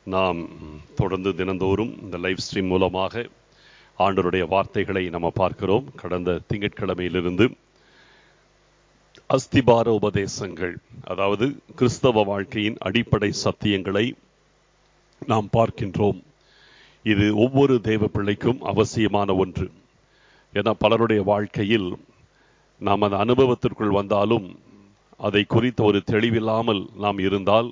நாம் தொடர்ந்து தினந்தோறும் இந்த லைவ் ஸ்ட்ரீம் மூலமாக ஆண்டவருடைய வார்த்தைகளை நம்ம பார்க்கிறோம் கடந்த திங்கட்கிழமையிலிருந்து அஸ்திபார உபதேசங்கள் அதாவது கிறிஸ்தவ வாழ்க்கையின் அடிப்படை சத்தியங்களை நாம் பார்க்கின்றோம் இது ஒவ்வொரு தேவ பிள்ளைக்கும் அவசியமான ஒன்று ஏன்னா பலருடைய வாழ்க்கையில் நாம் அந்த அனுபவத்திற்குள் வந்தாலும் அதை குறித்த ஒரு தெளிவில்லாமல் நாம் இருந்தால்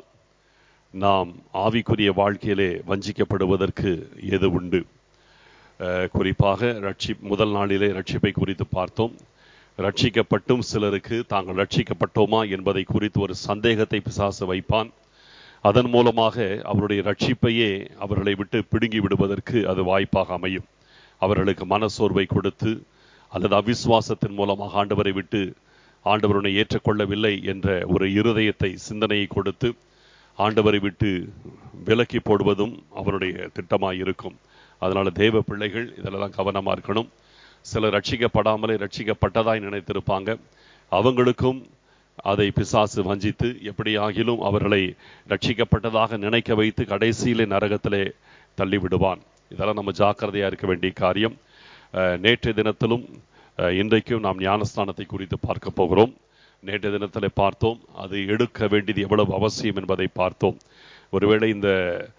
நாம் ஆவிக்குரிய வாழ்க்கையிலே வஞ்சிக்கப்படுவதற்கு எது உண்டு அஹ், குறிப்பாக ரட்சி முதல் நாளிலே ரட்சிப்பை குறித்து பார்த்தோம் ரட்சிக்கப்பட்டும் சிலருக்கு தாங்கள் ரட்சிக்கப்பட்டோமா என்பதை குறித்து ஒரு சந்தேகத்தை பிசாசு வைப்பான் அதன் மூலமாக அவருடைய ரட்சிப்பையே அவர்களை விட்டு பிடுங்கி விடுவதற்கு அது வாய்ப்பாக அமையும் அவர்களுக்கு மனசோர்வை கொடுத்து அல்லது அவிசுவாசத்தின் மூலமாக ஆண்டவரை விட்டு ஆண்டவருனை ஏற்றுக்கொள்ளவில்லை என்ற ஒரு இருதயத்தை சிந்தனையை கொடுத்து ஆண்டவரை விட்டு விலக்கி போடுவதும் அவருடைய திட்டமாய் இருக்கும் அதனால தேவ பிள்ளைகள் இதெல்லாம் கவனமா இருக்கணும் சிலர் ரட்சிக்கப்படாமலே ரட்சிக்கப்பட்டதாய் நினைத்திருப்பாங்க அவங்களுக்கும் அதை பிசாசு வஞ்சித்து எப்படியாகிலும் அவர்களை ரட்சிக்கப்பட்டதாக நினைக்க வைத்து கடைசியிலே நரகத்திலே தள்ளி விடுவான் இதெல்லாம் நம்ம ஜாக்கிரதையா இருக்க வேண்டிய காரியம் அஹ், நேற்றைய தினத்திலும் அஹ், இன்றைக்கும் நாம் ஞானஸ்தானத்தை குறித்து பார்க்க போகிறோம் நேற்றைய தினத்தில் பார்த்தோம் அது எடுக்க வேண்டியது எவ்வளவு அவசியம் என்பதை பார்த்தோம் ஒருவேளை இந்த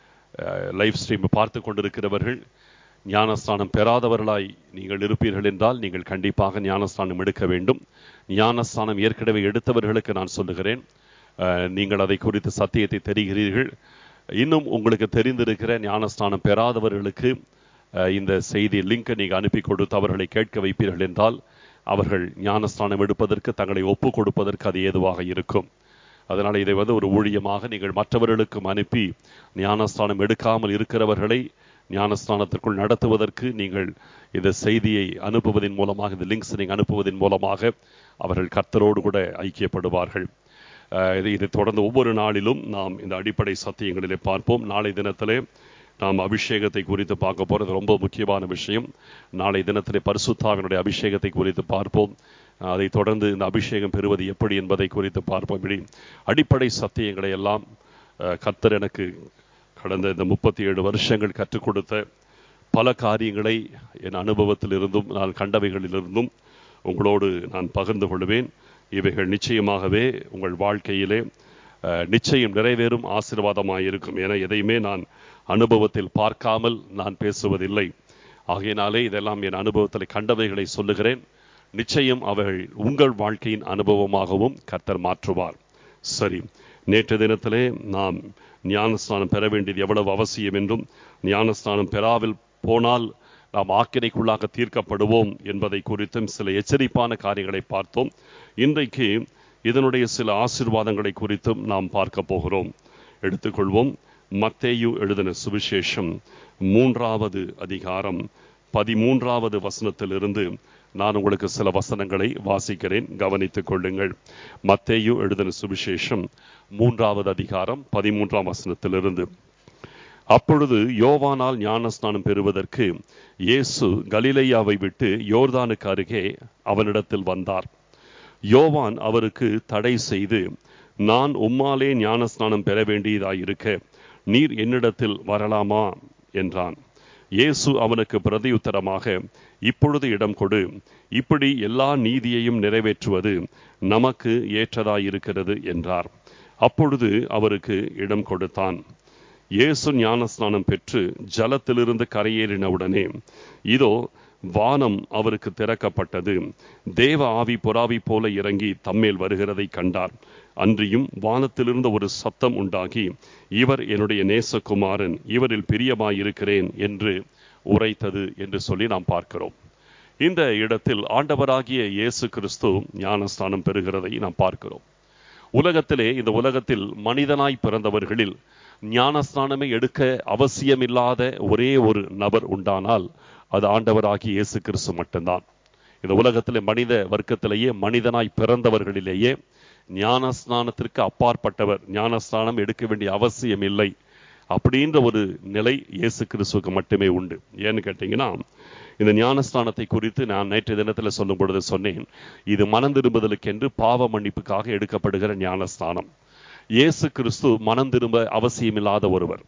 லைவ் ஸ்ட்ரீம் பார்த்து கொண்டிருக்கிறவர்கள் ஞானஸ்தானம் பெறாதவர்களாய் நீங்கள் இருப்பீர்கள் என்றால் நீங்கள் கண்டிப்பாக ஞானஸ்தானம் எடுக்க வேண்டும் ஞானஸ்தானம் ஏற்கனவே எடுத்தவர்களுக்கு நான் சொல்லுகிறேன் அஹ், நீங்கள் அதை குறித்து சத்தியத்தை தெரிகிறீர்கள் இன்னும் உங்களுக்கு தெரிந்திருக்கிற ஞானஸ்தானம் பெறாதவர்களுக்கு அஹ், இந்த செய்தி லிங்கை நீங்கள் அனுப்பி கொடுத்து அவர்களை கேட்க வைப்பீர்கள் என்றால் அவர்கள் ஞானஸ்தானம் எடுப்பதற்கு தங்களை ஒப்பு கொடுப்பதற்கு அது ஏதுவாக இருக்கும் அதனால் இதை வந்து ஒரு ஊழியமாக நீங்கள் மற்றவர்களுக்கும் அனுப்பி ஞானஸ்தானம் எடுக்காமல் இருக்கிறவர்களை ஞானஸ்தானத்திற்குள் நடத்துவதற்கு நீங்கள் இந்த செய்தியை அனுப்புவதன் மூலமாக இந்த லிங்க்ஸ் நீங்கள் அனுப்புவதன் மூலமாக அவர்கள் கர்த்தரோடு கூட ஐக்கியப்படுவார்கள் அஹ் இது இதை தொடர்ந்து ஒவ்வொரு நாளிலும் நாம் இந்த அடிப்படை சத்தியங்களிலே பார்ப்போம் நாளை தினத்திலே நாம் அபிஷேகத்தை குறித்து பார்க்க போறது ரொம்ப முக்கியமான விஷயம் நாளை தினத்திலே பரிசுத்தாவினுடைய அபிஷேகத்தை குறித்து பார்ப்போம் அஹ் அதை தொடர்ந்து இந்த அபிஷேகம் பெறுவது எப்படி என்பதை குறித்து பார்ப்போம் இப்படி அடிப்படை சத்தியங்களை எல்லாம் அஹ், கர்த்தர் எனக்கு கடந்த இந்த முப்பத்தி ஏழு வருஷங்கள் கற்றுக் கொடுத்த பல காரியங்களை என் அனுபவத்திலிருந்தும் நான் கண்டவைகளிலிருந்தும் உங்களோடு நான் பகிர்ந்து கொள்வேன் இவைகள் நிச்சயமாகவே உங்கள் வாழ்க்கையிலே அஹ், நிச்சயம் நிறைவேறும் ஆசீர்வாதமாக இருக்கும் என எதையுமே நான் அனுபவத்தில் பார்க்காமல் நான் பேசுவதில்லை ஆகையினாலே இதெல்லாம் என் அனுபவத்தில் கண்டவைகளை சொல்லுகிறேன் நிச்சயம் அவைகள் உங்கள் வாழ்க்கையின் அனுபவமாகவும் கர்த்தர் மாற்றுவார் சரி நேற்று தினத்திலே நாம் ஞானஸ்நானம் பெற வேண்டியது எவ்வளவு அவசியம் என்றும் ஞானஸ்நானம் பெறாவில் போனால் நாம் ஆக்கினைக்குள்ளாக தீர்க்கப்படுவோம் என்பதை குறித்தும் சில எச்சரிப்பான காரியங்களை பார்த்தோம் இன்றைக்கு இதனுடைய சில ஆசீர்வாதங்களை குறித்தும் நாம் பார்க்க போகிறோம் எடுத்துக்கொள்வோம் மத்தேயு எழுதின சுவிசேஷம் மூன்றாவது அதிகாரம் பதிமூன்றாவது வசனத்திலிருந்து நான் உங்களுக்கு சில வசனங்களை வாசிக்கிறேன் கவனித்துக் கொள்ளுங்கள் மத்தேயு எழுதின சுவிசேஷம் மூன்றாவது அதிகாரம் பதிமூன்றாம் வசனத்திலிருந்து அப்பொழுது யோவானால் ஞானஸ்நானம் பெறுவதற்கு இயேசு கலிலேயாவை விட்டு யோர்தானுக்கு அருகே அவனிடத்தில் வந்தார் யோவான் அவருக்கு தடை செய்து நான் உம்மாலே ஞானஸ்நானம் பெற வேண்டியதாயிருக்க நீர் என்னிடத்தில் வரலாமா என்றான் இயேசு அவனுக்கு பிரதியுத்தரமாக இப்பொழுது இடம் கொடு இப்படி எல்லா நீதியையும் நிறைவேற்றுவது நமக்கு ஏற்றதாயிருக்கிறது என்றார் அப்பொழுது அவருக்கு இடம் கொடுத்தான் இயேசு ஞானஸ்நானம் பெற்று ஜலத்திலிருந்து கரையேறினவுடனே இதோ வானம் அவருக்கு திறக்கப்பட்டது தேவ ஆவி புறாவி போல இறங்கி தம்மேல் வருகிறதை கண்டார் அன்றியும் வானத்திலிருந்து ஒரு சத்தம் உண்டாகி இவர் என்னுடைய நேசகுமாரன் இவரில் பிரியமாயிருக்கிறேன் என்று உரைத்தது என்று சொல்லி நாம் பார்க்கிறோம் இந்த இடத்தில் ஆண்டவராகிய இயேசு கிறிஸ்து ஞானஸ்தானம் பெறுகிறதை நாம் பார்க்கிறோம் உலகத்திலே இந்த உலகத்தில் மனிதனாய் பிறந்தவர்களில் ஞானஸ்நானமே எடுக்க அவசியமில்லாத ஒரே ஒரு நபர் உண்டானால் அது ஆண்டவராகிய இயேசு கிறிஸ்து மட்டும்தான் இந்த உலகத்திலே மனித வர்க்கத்திலேயே மனிதனாய் பிறந்தவர்களிலேயே ஞானஸ்நானத்திற்கு அப்பாற்பட்டவர் ஞானஸ்நானம் எடுக்க வேண்டிய அவசியம் இல்லை அப்படின்ற ஒரு நிலை இயேசு கிறிஸ்துவுக்கு மட்டுமே உண்டு ஏன்னு கேட்டீங்கன்னா இந்த ஞானஸ்தானத்தை குறித்து நான் நேற்றைய தினத்தில் சொல்லும் பொழுது சொன்னேன் இது மனம் திரும்புதலுக்கென்று பாவ மன்னிப்புக்காக எடுக்கப்படுகிற ஞானஸ்தானம் இயேசு கிறிஸ்து மனம் திரும்ப அவசியமில்லாத ஒருவர்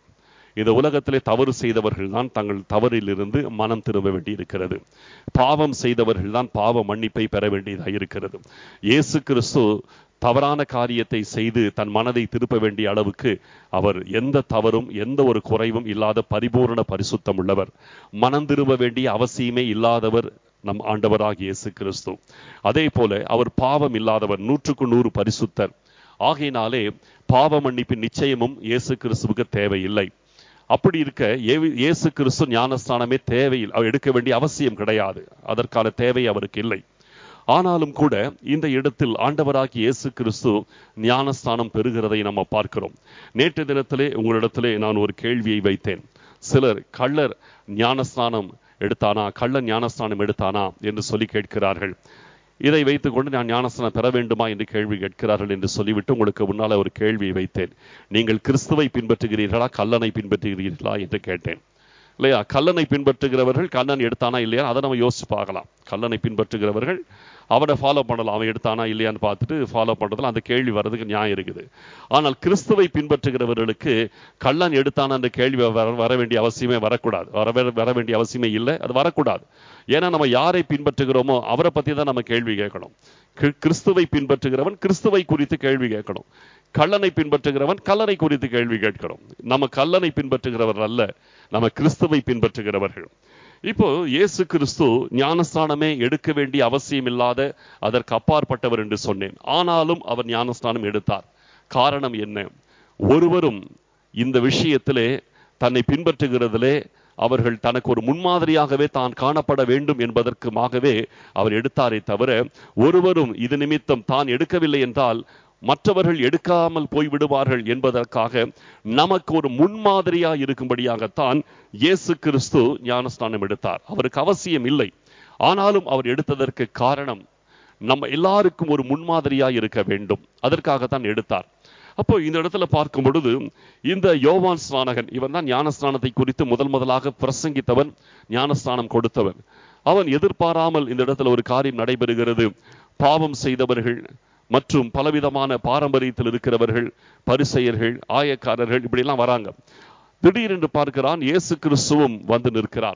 இந்த உலகத்திலே தவறு செய்தவர்கள் தான் தங்கள் தவறிலிருந்து மனம் திரும்ப வேண்டியிருக்கிறது பாவம் செய்தவர்கள் தான் பாவ மன்னிப்பை பெற வேண்டியதாக இருக்கிறது இயேசு கிறிஸ்து தவறான காரியத்தை செய்து தன் மனதை திருப்ப வேண்டிய அளவுக்கு அவர் எந்த தவறும் எந்த ஒரு குறைவும் இல்லாத பரிபூரண பரிசுத்தம் உள்ளவர் மனம் திரும்ப வேண்டிய அவசியமே இல்லாதவர் நம் ஆண்டவராகிய இயேசு கிறிஸ்து அதே போல அவர் பாவம் இல்லாதவர் நூற்றுக்கு நூறு பரிசுத்தர் ஆகையினாலே பாவ மன்னிப்பின் நிச்சயமும் இயேசு கிறிஸ்துவுக்கு தேவையில்லை அப்படி இருக்க ஏவி- இயேசு கிறிஸ்து ஞானஸ்தானமே தேவையில் அவர் எடுக்க வேண்டிய அவசியம் கிடையாது அதற்கான தேவை அவருக்கு இல்லை ஆனாலும் கூட இந்த இடத்தில் ஆண்டவராகி இயேசு கிறிஸ்து ஞானஸ்தானம் பெறுகிறதை நம்ம பார்க்கிறோம் நேற்று தினத்திலே உங்களிடத்திலே நான் ஒரு கேள்வியை வைத்தேன் சிலர் கள்ளர் ஞானஸ்தானம் எடுத்தானா கள்ளன் ஞானஸ்தானம் எடுத்தானா என்று சொல்லி கேட்கிறார்கள் இதை வைத்துக்கொண்டு நான் ஞானஸ்தானம் பெற வேண்டுமா என்று கேள்வி கேட்கிறார்கள் என்று சொல்லிவிட்டு உங்களுக்கு முன்னால ஒரு கேள்வியை வைத்தேன் நீங்கள் கிறிஸ்துவை பின்பற்றுகிறீர்களா கல்லனை பின்பற்றுகிறீர்களா என்று கேட்டேன் இல்லையா கல்லனை பின்பற்றுகிறவர்கள் கல்லன் எடுத்தானா இல்லையா அதை நம்ம யோசிச்சு பார்க்கலாம் கல்லனை பின்பற்றுகிறவர்கள் அவனை ஃபாலோ பண்ணலாம் அவன் எடுத்தானா இல்லையான்னு பார்த்துட்டு ஃபாலோ பண்றதுல அந்த கேள்வி வர்றதுக்கு நியாயம் இருக்குது ஆனால் கிறிஸ்துவை பின்பற்றுகிறவர்களுக்கு கள்ளன் எடுத்தானா அந்த கேள்வி வர வர வேண்டிய அவசியமே வரக்கூடாது வர வர- வர வேண்டிய அவசியமே இல்லை அது வரக்கூடாது ஏன்னா நம்ம யாரை பின்பற்றுகிறோமோ அவரை பத்தி தான் நம்ம கேள்வி கேட்கணும் கி- கிறிஸ்துவை பின்பற்றுகிறவன் கிறிஸ்துவை குறித்து கேள்வி கேட்கணும் கள்ளனை பின்பற்றுகிறவன் கல்லனை குறித்து கேள்வி கேட்கிறோம் நம்ம கல்லனை பின்பற்றுகிறவர் அல்ல நம்ம கிறிஸ்துவை பின்பற்றுகிறவர்கள் இப்போ இயேசு கிறிஸ்து ஞானஸ்தானமே எடுக்க வேண்டிய அவசியம் இல்லாத அதற்கு அப்பாற்பட்டவர் என்று சொன்னேன் ஆனாலும் அவர் ஞானஸ்தானம் எடுத்தார் காரணம் என்ன ஒருவரும் இந்த விஷயத்திலே தன்னை பின்பற்றுகிறதிலே அவர்கள் தனக்கு ஒரு முன்மாதிரியாகவே தான் காணப்பட வேண்டும் என்பதற்குமாகவே அவர் எடுத்தாரே தவிர ஒருவரும் இது நிமித்தம் தான் எடுக்கவில்லை என்றால் மற்றவர்கள் எடுக்காமல் போய் விடுவார்கள் என்பதற்காக நமக்கு ஒரு முன்மாதிரியா இருக்கும்படியாகத்தான் இயேசு கிறிஸ்து ஞானஸ்தானம் எடுத்தார் அவருக்கு அவசியம் இல்லை ஆனாலும் அவர் எடுத்ததற்கு காரணம் நம்ம எல்லாருக்கும் ஒரு முன்மாதிரியா இருக்க வேண்டும் அதற்காகத்தான் எடுத்தார் அப்போ இந்த இடத்துல பார்க்கும் பொழுது இந்த யோவான் ஸ்நானகன் இவன் தான் ஞானஸ்நானத்தை குறித்து முதல் முதலாக பிரசங்கித்தவன் ஞானஸ்நானம் கொடுத்தவன் அவன் எதிர்பாராமல் இந்த இடத்துல ஒரு காரியம் நடைபெறுகிறது பாவம் செய்தவர்கள் மற்றும் பலவிதமான பாரம்பரியத்தில் இருக்கிறவர்கள் பரிசெயர்கள் ஆயக்காரர்கள் இப்படிலாம் வராங்க திடீரென்று பார்க்கிறான் இயேசு கிறிஸ்துவும் வந்து நிற்கிறார்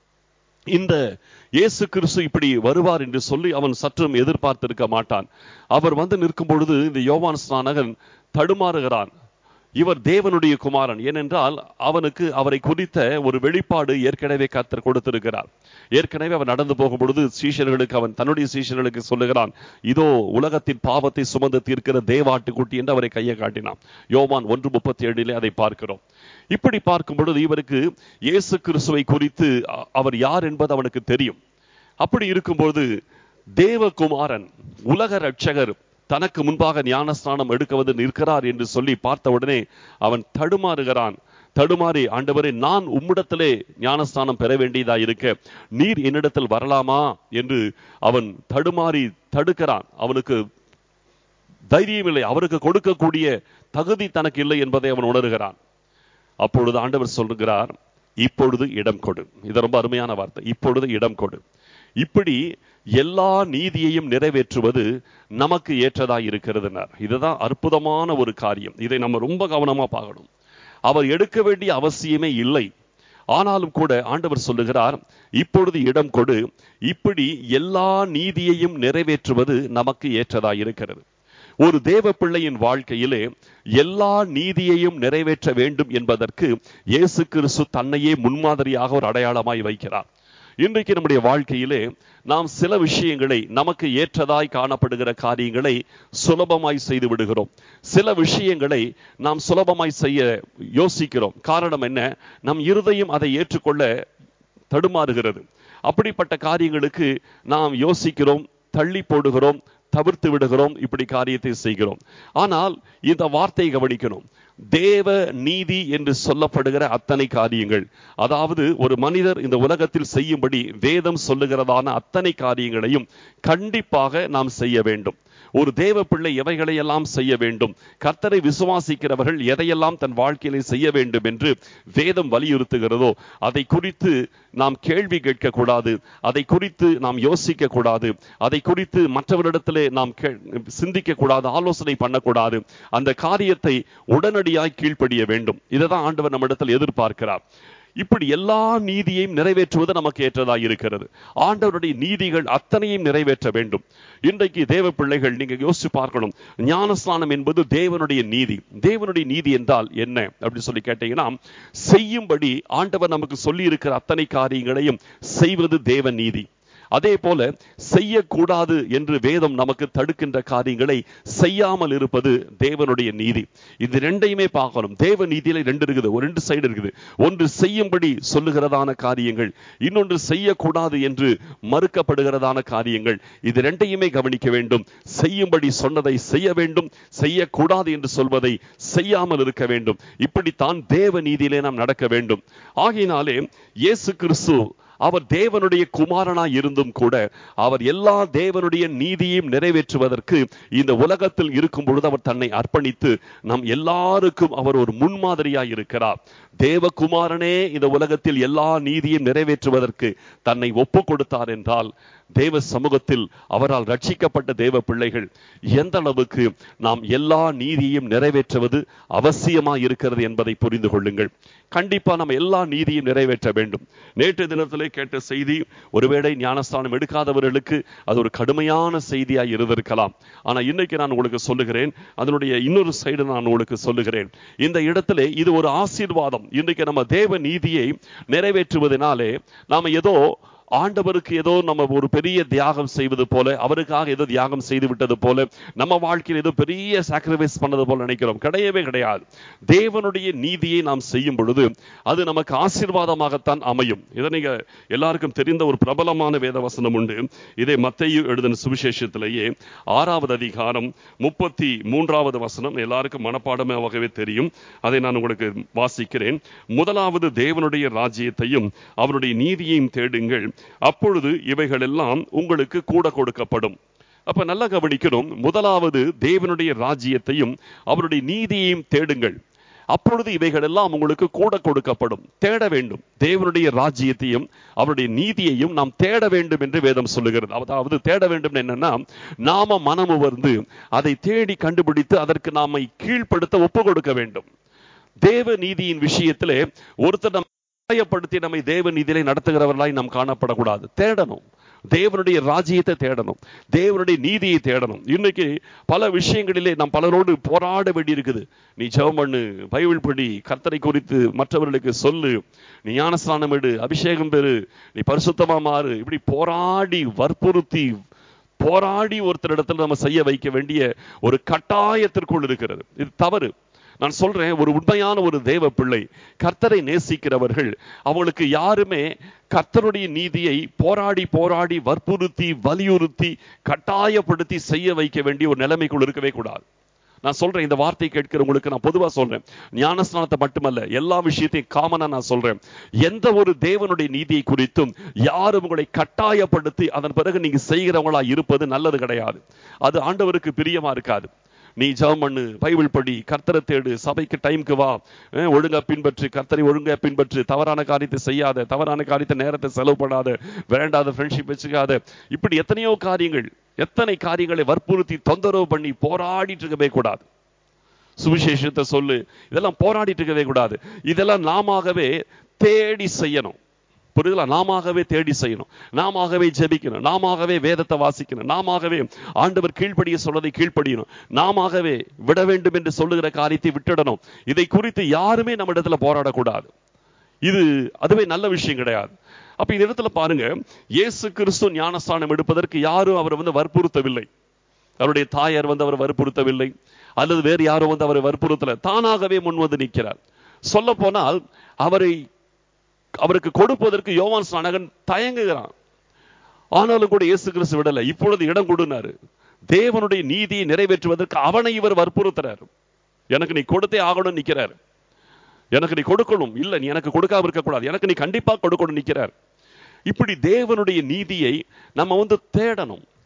இந்த இயேசு கிறிஸ்து இப்படி வருவார் என்று சொல்லி அவன் சற்றும் எதிர்பார்த்திருக்க மாட்டான் அவர் வந்து நிற்கும் பொழுது இந்த யோவான் ஸ்நானகன் தடுமாறுகிறான் இவர் தேவனுடைய குமாரன் ஏனென்றால் அவனுக்கு அவரை குறித்த ஒரு வெளிப்பாடு ஏற்கனவே கர்த்தர் கொடுத்திருக்கிறார் ஏற்கனவே அவன் நடந்து போகும் பொழுது சீஷர்களுக்கு அவன் தன்னுடைய சீஷர்களுக்கு சொல்லுகிறான் இதோ உலகத்தின் பாவத்தை சுமந்து தீர்க்கிற தேவாட்டுக்குட்டி என்று அவரை கையை காட்டினான் யோவான் ஒன்று முப்பத்தி ஏழிலே அதை பார்க்கிறோம் இப்படி பார்க்கும் பொழுது இவருக்கு இயேசு கிறிஸ்துவை குறித்து அ- அவர் யார் என்பது அவனுக்கு தெரியும் அப்படி இருக்கும்போது தேவகுமாரன் உலக ரட்சகர் தனக்கு முன்பாக ஞானஸ்நானம் எடுக்கவது நிற்கிறார் என்று சொல்லி பார்த்த உடனே அவன் தடுமாறுகிறான் தடுமாறி ஆண்டவரே நான் உம்மிடத்திலே ஞானஸ்நானம் பெற வேண்டியதா இருக்க நீர் என்னிடத்தில் வரலாமா என்று அவன் தடுமாறி தடுக்கிறான் அவனுக்கு தைரியம் இல்லை அவருக்கு கொடுக்கக்கூடிய தகுதி தனக்கு இல்லை என்பதை அவன் உணர்கிறான் அப்பொழுது ஆண்டவர் சொல்லுகிறார் இப்பொழுது இடம் கொடு இது ரொம்ப அருமையான வார்த்தை இப்பொழுது இடம் கொடு இப்படி எல்லா நீதியையும் நிறைவேற்றுவது நமக்கு ஏற்றதாய் இருக்கிறதுனார் இதுதான் அற்புதமான ஒரு காரியம் இதை நம்ம ரொம்ப கவனமா பார்க்கணும் அவர் எடுக்க வேண்டிய அவசியமே இல்லை ஆனாலும் கூட ஆண்டவர் சொல்லுகிறார் இப்பொழுது இடம் கொடு இப்படி எல்லா நீதியையும் நிறைவேற்றுவது நமக்கு ஏற்றதாய் இருக்கிறது ஒரு தேவ பிள்ளையின் வாழ்க்கையிலே எல்லா நீதியையும் நிறைவேற்ற வேண்டும் என்பதற்கு இயேசு கிறிஸ்து தன்னையே முன்மாதிரியாக ஒரு அடையாளமாய் வைக்கிறார் இன்றைக்கு நம்முடைய வாழ்க்கையிலே நாம் சில விஷயங்களை நமக்கு ஏற்றதாய் காணப்படுகிற காரியங்களை சுலபமாய் செய்து விடுகிறோம் சில விஷயங்களை நாம் சுலபமாய் செய்ய யோசிக்கிறோம் காரணம் என்ன நம் இருதயம் அதை ஏற்றுக்கொள்ள தடுமாறுகிறது அப்படிப்பட்ட காரியங்களுக்கு நாம் யோசிக்கிறோம் தள்ளி போடுகிறோம் தவிர்த்து விடுகிறோம் இப்படி காரியத்தை செய்கிறோம் ஆனால் இந்த வார்த்தையை கவனிக்கணும் தேவ நீதி என்று சொல்லப்படுகிற அத்தனை காரியங்கள் அதாவது ஒரு மனிதர் இந்த உலகத்தில் செய்யும்படி வேதம் சொல்லுகிறதான அத்தனை காரியங்களையும் கண்டிப்பாக நாம் செய்ய வேண்டும் ஒரு தேவ பிள்ளை எவைகளை எல்லாம் செய்ய வேண்டும் கர்த்தரை விசுவாசிக்கிறவர்கள் எதையெல்லாம் தன் வாழ்க்கையிலே செய்ய வேண்டும் என்று வேதம் வலியுறுத்துகிறதோ அதை குறித்து நாம் கேள்வி கேட்கக்கூடாது அதை குறித்து நாம் யோசிக்க கூடாது அதை குறித்து மற்றவரிடத்திலே நாம் சிந்திக்க கூடாது ஆலோசனை பண்ணக்கூடாது அந்த காரியத்தை உடனடியாய் கீழ்ப்படிய வேண்டும் இதை தான் ஆண்டவர் நம்மிடத்தில் எதிர்பார்க்கிறார் இப்படி எல்லா நீதியையும் நிறைவேற்றுவது நமக்கு ஏற்றதாக இருக்கிறது ஆண்டவருடைய நீதிகள் அத்தனையும் நிறைவேற்ற வேண்டும் இன்றைக்கு தேவ பிள்ளைகள் நீங்க யோசிச்சு பார்க்கணும் ஞானஸ்நானம் என்பது தேவனுடைய நீதி தேவனுடைய நீதி என்றால் என்ன அப்படி சொல்லி கேட்டீங்கன்னா செய்யும்படி ஆண்டவர் நமக்கு சொல்லி இருக்கிற அத்தனை காரியங்களையும் செய்வது தேவ நீதி அதே போல செய்யக்கூடாது என்று வேதம் நமக்கு தடுக்கின்ற காரியங்களை செய்யாமல் இருப்பது தேவனுடைய நீதி இது ரெண்டையுமே பார்க்கணும் தேவ நீதியில ரெண்டு இருக்குது ஒரு ரெண்டு சைடு இருக்குது ஒன்று செய்யும்படி சொல்லுகிறதான காரியங்கள் இன்னொன்று செய்யக்கூடாது என்று மறுக்கப்படுகிறதான காரியங்கள் இது ரெண்டையுமே கவனிக்க வேண்டும் செய்யும்படி சொன்னதை செய்ய வேண்டும் செய்யக்கூடாது என்று சொல்வதை செய்யாமல் இருக்க வேண்டும் இப்படித்தான் தேவ நீதியிலே நாம் நடக்க வேண்டும் ஆகையினாலே இயேசு கிறிஸ்து அவர் தேவனுடைய குமாரனாய் இருந்தும் கூட அவர் எல்லா தேவனுடைய நீதியையும் நிறைவேற்றுவதற்கு இந்த உலகத்தில் இருக்கும் பொழுது அவர் தன்னை அர்ப்பணித்து நம் எல்லாருக்கும் அவர் ஒரு முன்மாதிரியாய் இருக்கிறார் தேவகுமாரனே இந்த உலகத்தில் எல்லா நீதியும் நிறைவேற்றுவதற்கு தன்னை ஒப்பு கொடுத்தார் என்றால் தேவ சமூகத்தில் அவரால் ரட்சிக்கப்பட்ட தேவ பிள்ளைகள் எந்த அளவுக்கு நாம் எல்லா நீதியையும் நிறைவேற்றுவது அவசியமா இருக்கிறது என்பதை புரிந்து கொள்ளுங்கள் கண்டிப்பா நம்ம எல்லா நீதியும் நிறைவேற்ற வேண்டும் நேற்று தினத்திலே கேட்ட செய்தி ஒருவேளை ஞானஸ்தானம் எடுக்காதவர்களுக்கு அது ஒரு கடுமையான செய்தியாய் இருந்திருக்கலாம் ஆனா இன்னைக்கு நான் உங்களுக்கு சொல்லுகிறேன் அதனுடைய இன்னொரு சைடு நான் உங்களுக்கு சொல்லுகிறேன் இந்த இடத்திலே இது ஒரு ஆசீர்வாதம் இன்றைக்கு நம்ம தேவ நீதியை நிறைவேற்றுவதனாலே நாம ஏதோ ஆண்டவருக்கு ஏதோ நம்ம ஒரு பெரிய தியாகம் செய்வது போல அவருக்காக ஏதோ தியாகம் செய்து விட்டது போல நம்ம வாழ்க்கையில் ஏதோ பெரிய சாக்ரிஃபைஸ் பண்ணது போல நினைக்கிறோம் கிடையவே கிடையாது தேவனுடைய நீதியை நாம் செய்யும் பொழுது அது நமக்கு ஆசீர்வாதமாகத்தான் அமையும் இதை நீங்க எல்லாருக்கும் தெரிந்த ஒரு பிரபலமான வேத வசனம் உண்டு இதை மத்தையு எழுதின சுவிசேஷத்திலேயே ஆறாவது அதிகாரம் முப்பத்தி மூன்றாவது வசனம் எல்லாருக்கும் மனப்பாடமாகவே தெரியும் அதை நான் உங்களுக்கு வாசிக்கிறேன் முதலாவது தேவனுடைய ராஜ்யத்தையும் அவருடைய நீதியையும் தேடுங்கள் அப்பொழுது இவைகள் எல்லாம் உங்களுக்கு கூட கொடுக்கப்படும் அப்ப நல்லா கவனிக்கணும் முதலாவது தேவனுடைய ராஜ்யத்தையும் அவருடைய நீதியையும் தேடுங்கள் அப்பொழுது இவைகள் எல்லாம் உங்களுக்கு கூட கொடுக்கப்படும் தேட வேண்டும் தேவனுடைய ராஜ்யத்தையும் அவருடைய நீதியையும் நாம் தேட வேண்டும் என்று வேதம் சொல்லுகிறது அதாவது தேட வேண்டும் என்னன்னா நாம மனம் உவர்ந்து அதை தேடி கண்டுபிடித்து அதற்கு நாம கீழ்ப்படுத்த ஒப்பு கொடுக்க வேண்டும் தேவ நீதியின் விஷயத்திலே ஒருத்தர் காயப்படுத்தி நம்மை தேவ நீதியிலே நடத்துகிறவர்களாய் நாம் காணப்படக்கூடாது தேடணும் தேவனுடைய ராஜ்யத்தை தேடணும் தேவனுடைய நீதியை தேடணும் இன்னைக்கு பல விஷயங்களிலே நாம் பலரோடு போராட வேண்டியிருக்குது நீ ஜெபம் பண்ணு பைபிள் படி கர்த்தரை குறித்து மற்றவர்களுக்கு சொல்லு நீ ஞானஸ்நானம் எடு அபிஷேகம் பெறு நீ பரிசுத்தமா மாறு இப்படி போராடி வற்புறுத்தி போராடி ஒருத்தரிடத்தில் நம்ம செய்ய வைக்க வேண்டிய ஒரு கட்டாயத்திற்குள் இருக்கிறது இது தவறு நான் சொல்றேன் ஒரு உண்மையான ஒரு தேவ பிள்ளை கர்த்தரை நேசிக்கிறவர்கள் அவங்களுக்கு யாருமே கர்த்தருடைய நீதியை போராடி போராடி வற்புறுத்தி வலியுறுத்தி கட்டாயப்படுத்தி செய்ய வைக்க வேண்டிய ஒரு நிலைமைக்குள் இருக்கவே கூடாது நான் சொல்றேன் இந்த வார்த்தை கேட்கிறவங்களுக்கு நான் பொதுவா சொல்றேன் ஞானஸ்நானத்தை மட்டுமல்ல எல்லா விஷயத்தையும் காமனா நான் சொல்றேன் எந்த ஒரு தேவனுடைய நீதியை குறித்தும் யாரும் உங்களை கட்டாயப்படுத்தி அதன் பிறகு நீங்க செய்கிறவங்களா இருப்பது நல்லது கிடையாது அது ஆண்டவருக்கு பிரியமா இருக்காது நீ ஜெபம் பண்ணு பைபிள் படி கர்த்தரை தேடு சபைக்கு டைம்க்கு வா அஹ் ஒழுங்கா பின்பற்று கர்த்தரை ஒழுங்கா பின்பற்று தவறான காரியத்தை செய்யாத தவறான காரியத்தை நேரத்தை செலவு பண்ணாத வேண்டாத ஃப்ரெண்ட்ஷிப் வச்சுக்காத இப்படி எத்தனையோ காரியங்கள் எத்தனை காரியங்களை வற்புறுத்தி தொந்தரவு பண்ணி போராடிட்டு இருக்கவே கூடாது சுவிசேஷத்தை சொல்லு இதெல்லாம் போராடிட்டு இருக்கவே கூடாது இதெல்லாம் நாமவே தேடி செய்யணும் புரியுதுல நாமவே தேடி செய்யணும் நாமவே ஜெபிக்கணும் நாமவே வேதத்தை வாசிக்கணும் நாமவே ஆண்டவர் கீழ்ப்படிய சொல்வதை கீழ்ப்படியணும் நாமவே விட வேண்டும் என்று சொல்லுகிற காரியத்தை விட்டுடணும் இதை குறித்து யாருமே நம்ம இடத்துல போராடக்கூடாது இது அதுவே நல்ல விஷயம் கிடையாது அப்ப இந்த இடத்துல பாருங்க இயேசு கிறிஸ்து ஞானஸ்தானம் எடுப்பதற்கு யாரும் அவர் வந்து வற்புறுத்தவில்லை அவருடைய தாயார் வந்து அவர் வற்புறுத்தவில்லை அல்லது வேறு யாரும் வந்து அவரை வற்புறுத்தல தானாகவே முன் வந்து நிற்கிறார் சொல்ல போனால் அவரை அவருக்கு கொடுப்பதற்கு யோவான் ஸ்நானகன் தயங்குகிறான் ஆனாலும் கூட இயேசு கிறிஸ்து விடல இப்பொழுது இடம் கொடுனாரு தேவனுடைய நீதியை நிறைவேற்றுவதற்கு அவனை இவர் வற்புறுத்துறாரு எனக்கு நீ கொடுத்தே ஆகணும் நிக்கிறார் எனக்கு நீ கொடுக்கணும் இல்ல நீ எனக்கு கொடுக்காம இருக்கக்கூடாது எனக்கு நீ கண்டிப்பா கொடுக்கணும் நிக்கிறார் இப்படி தேவனுடைய நீதியை நம்ம வந்து தேடணும்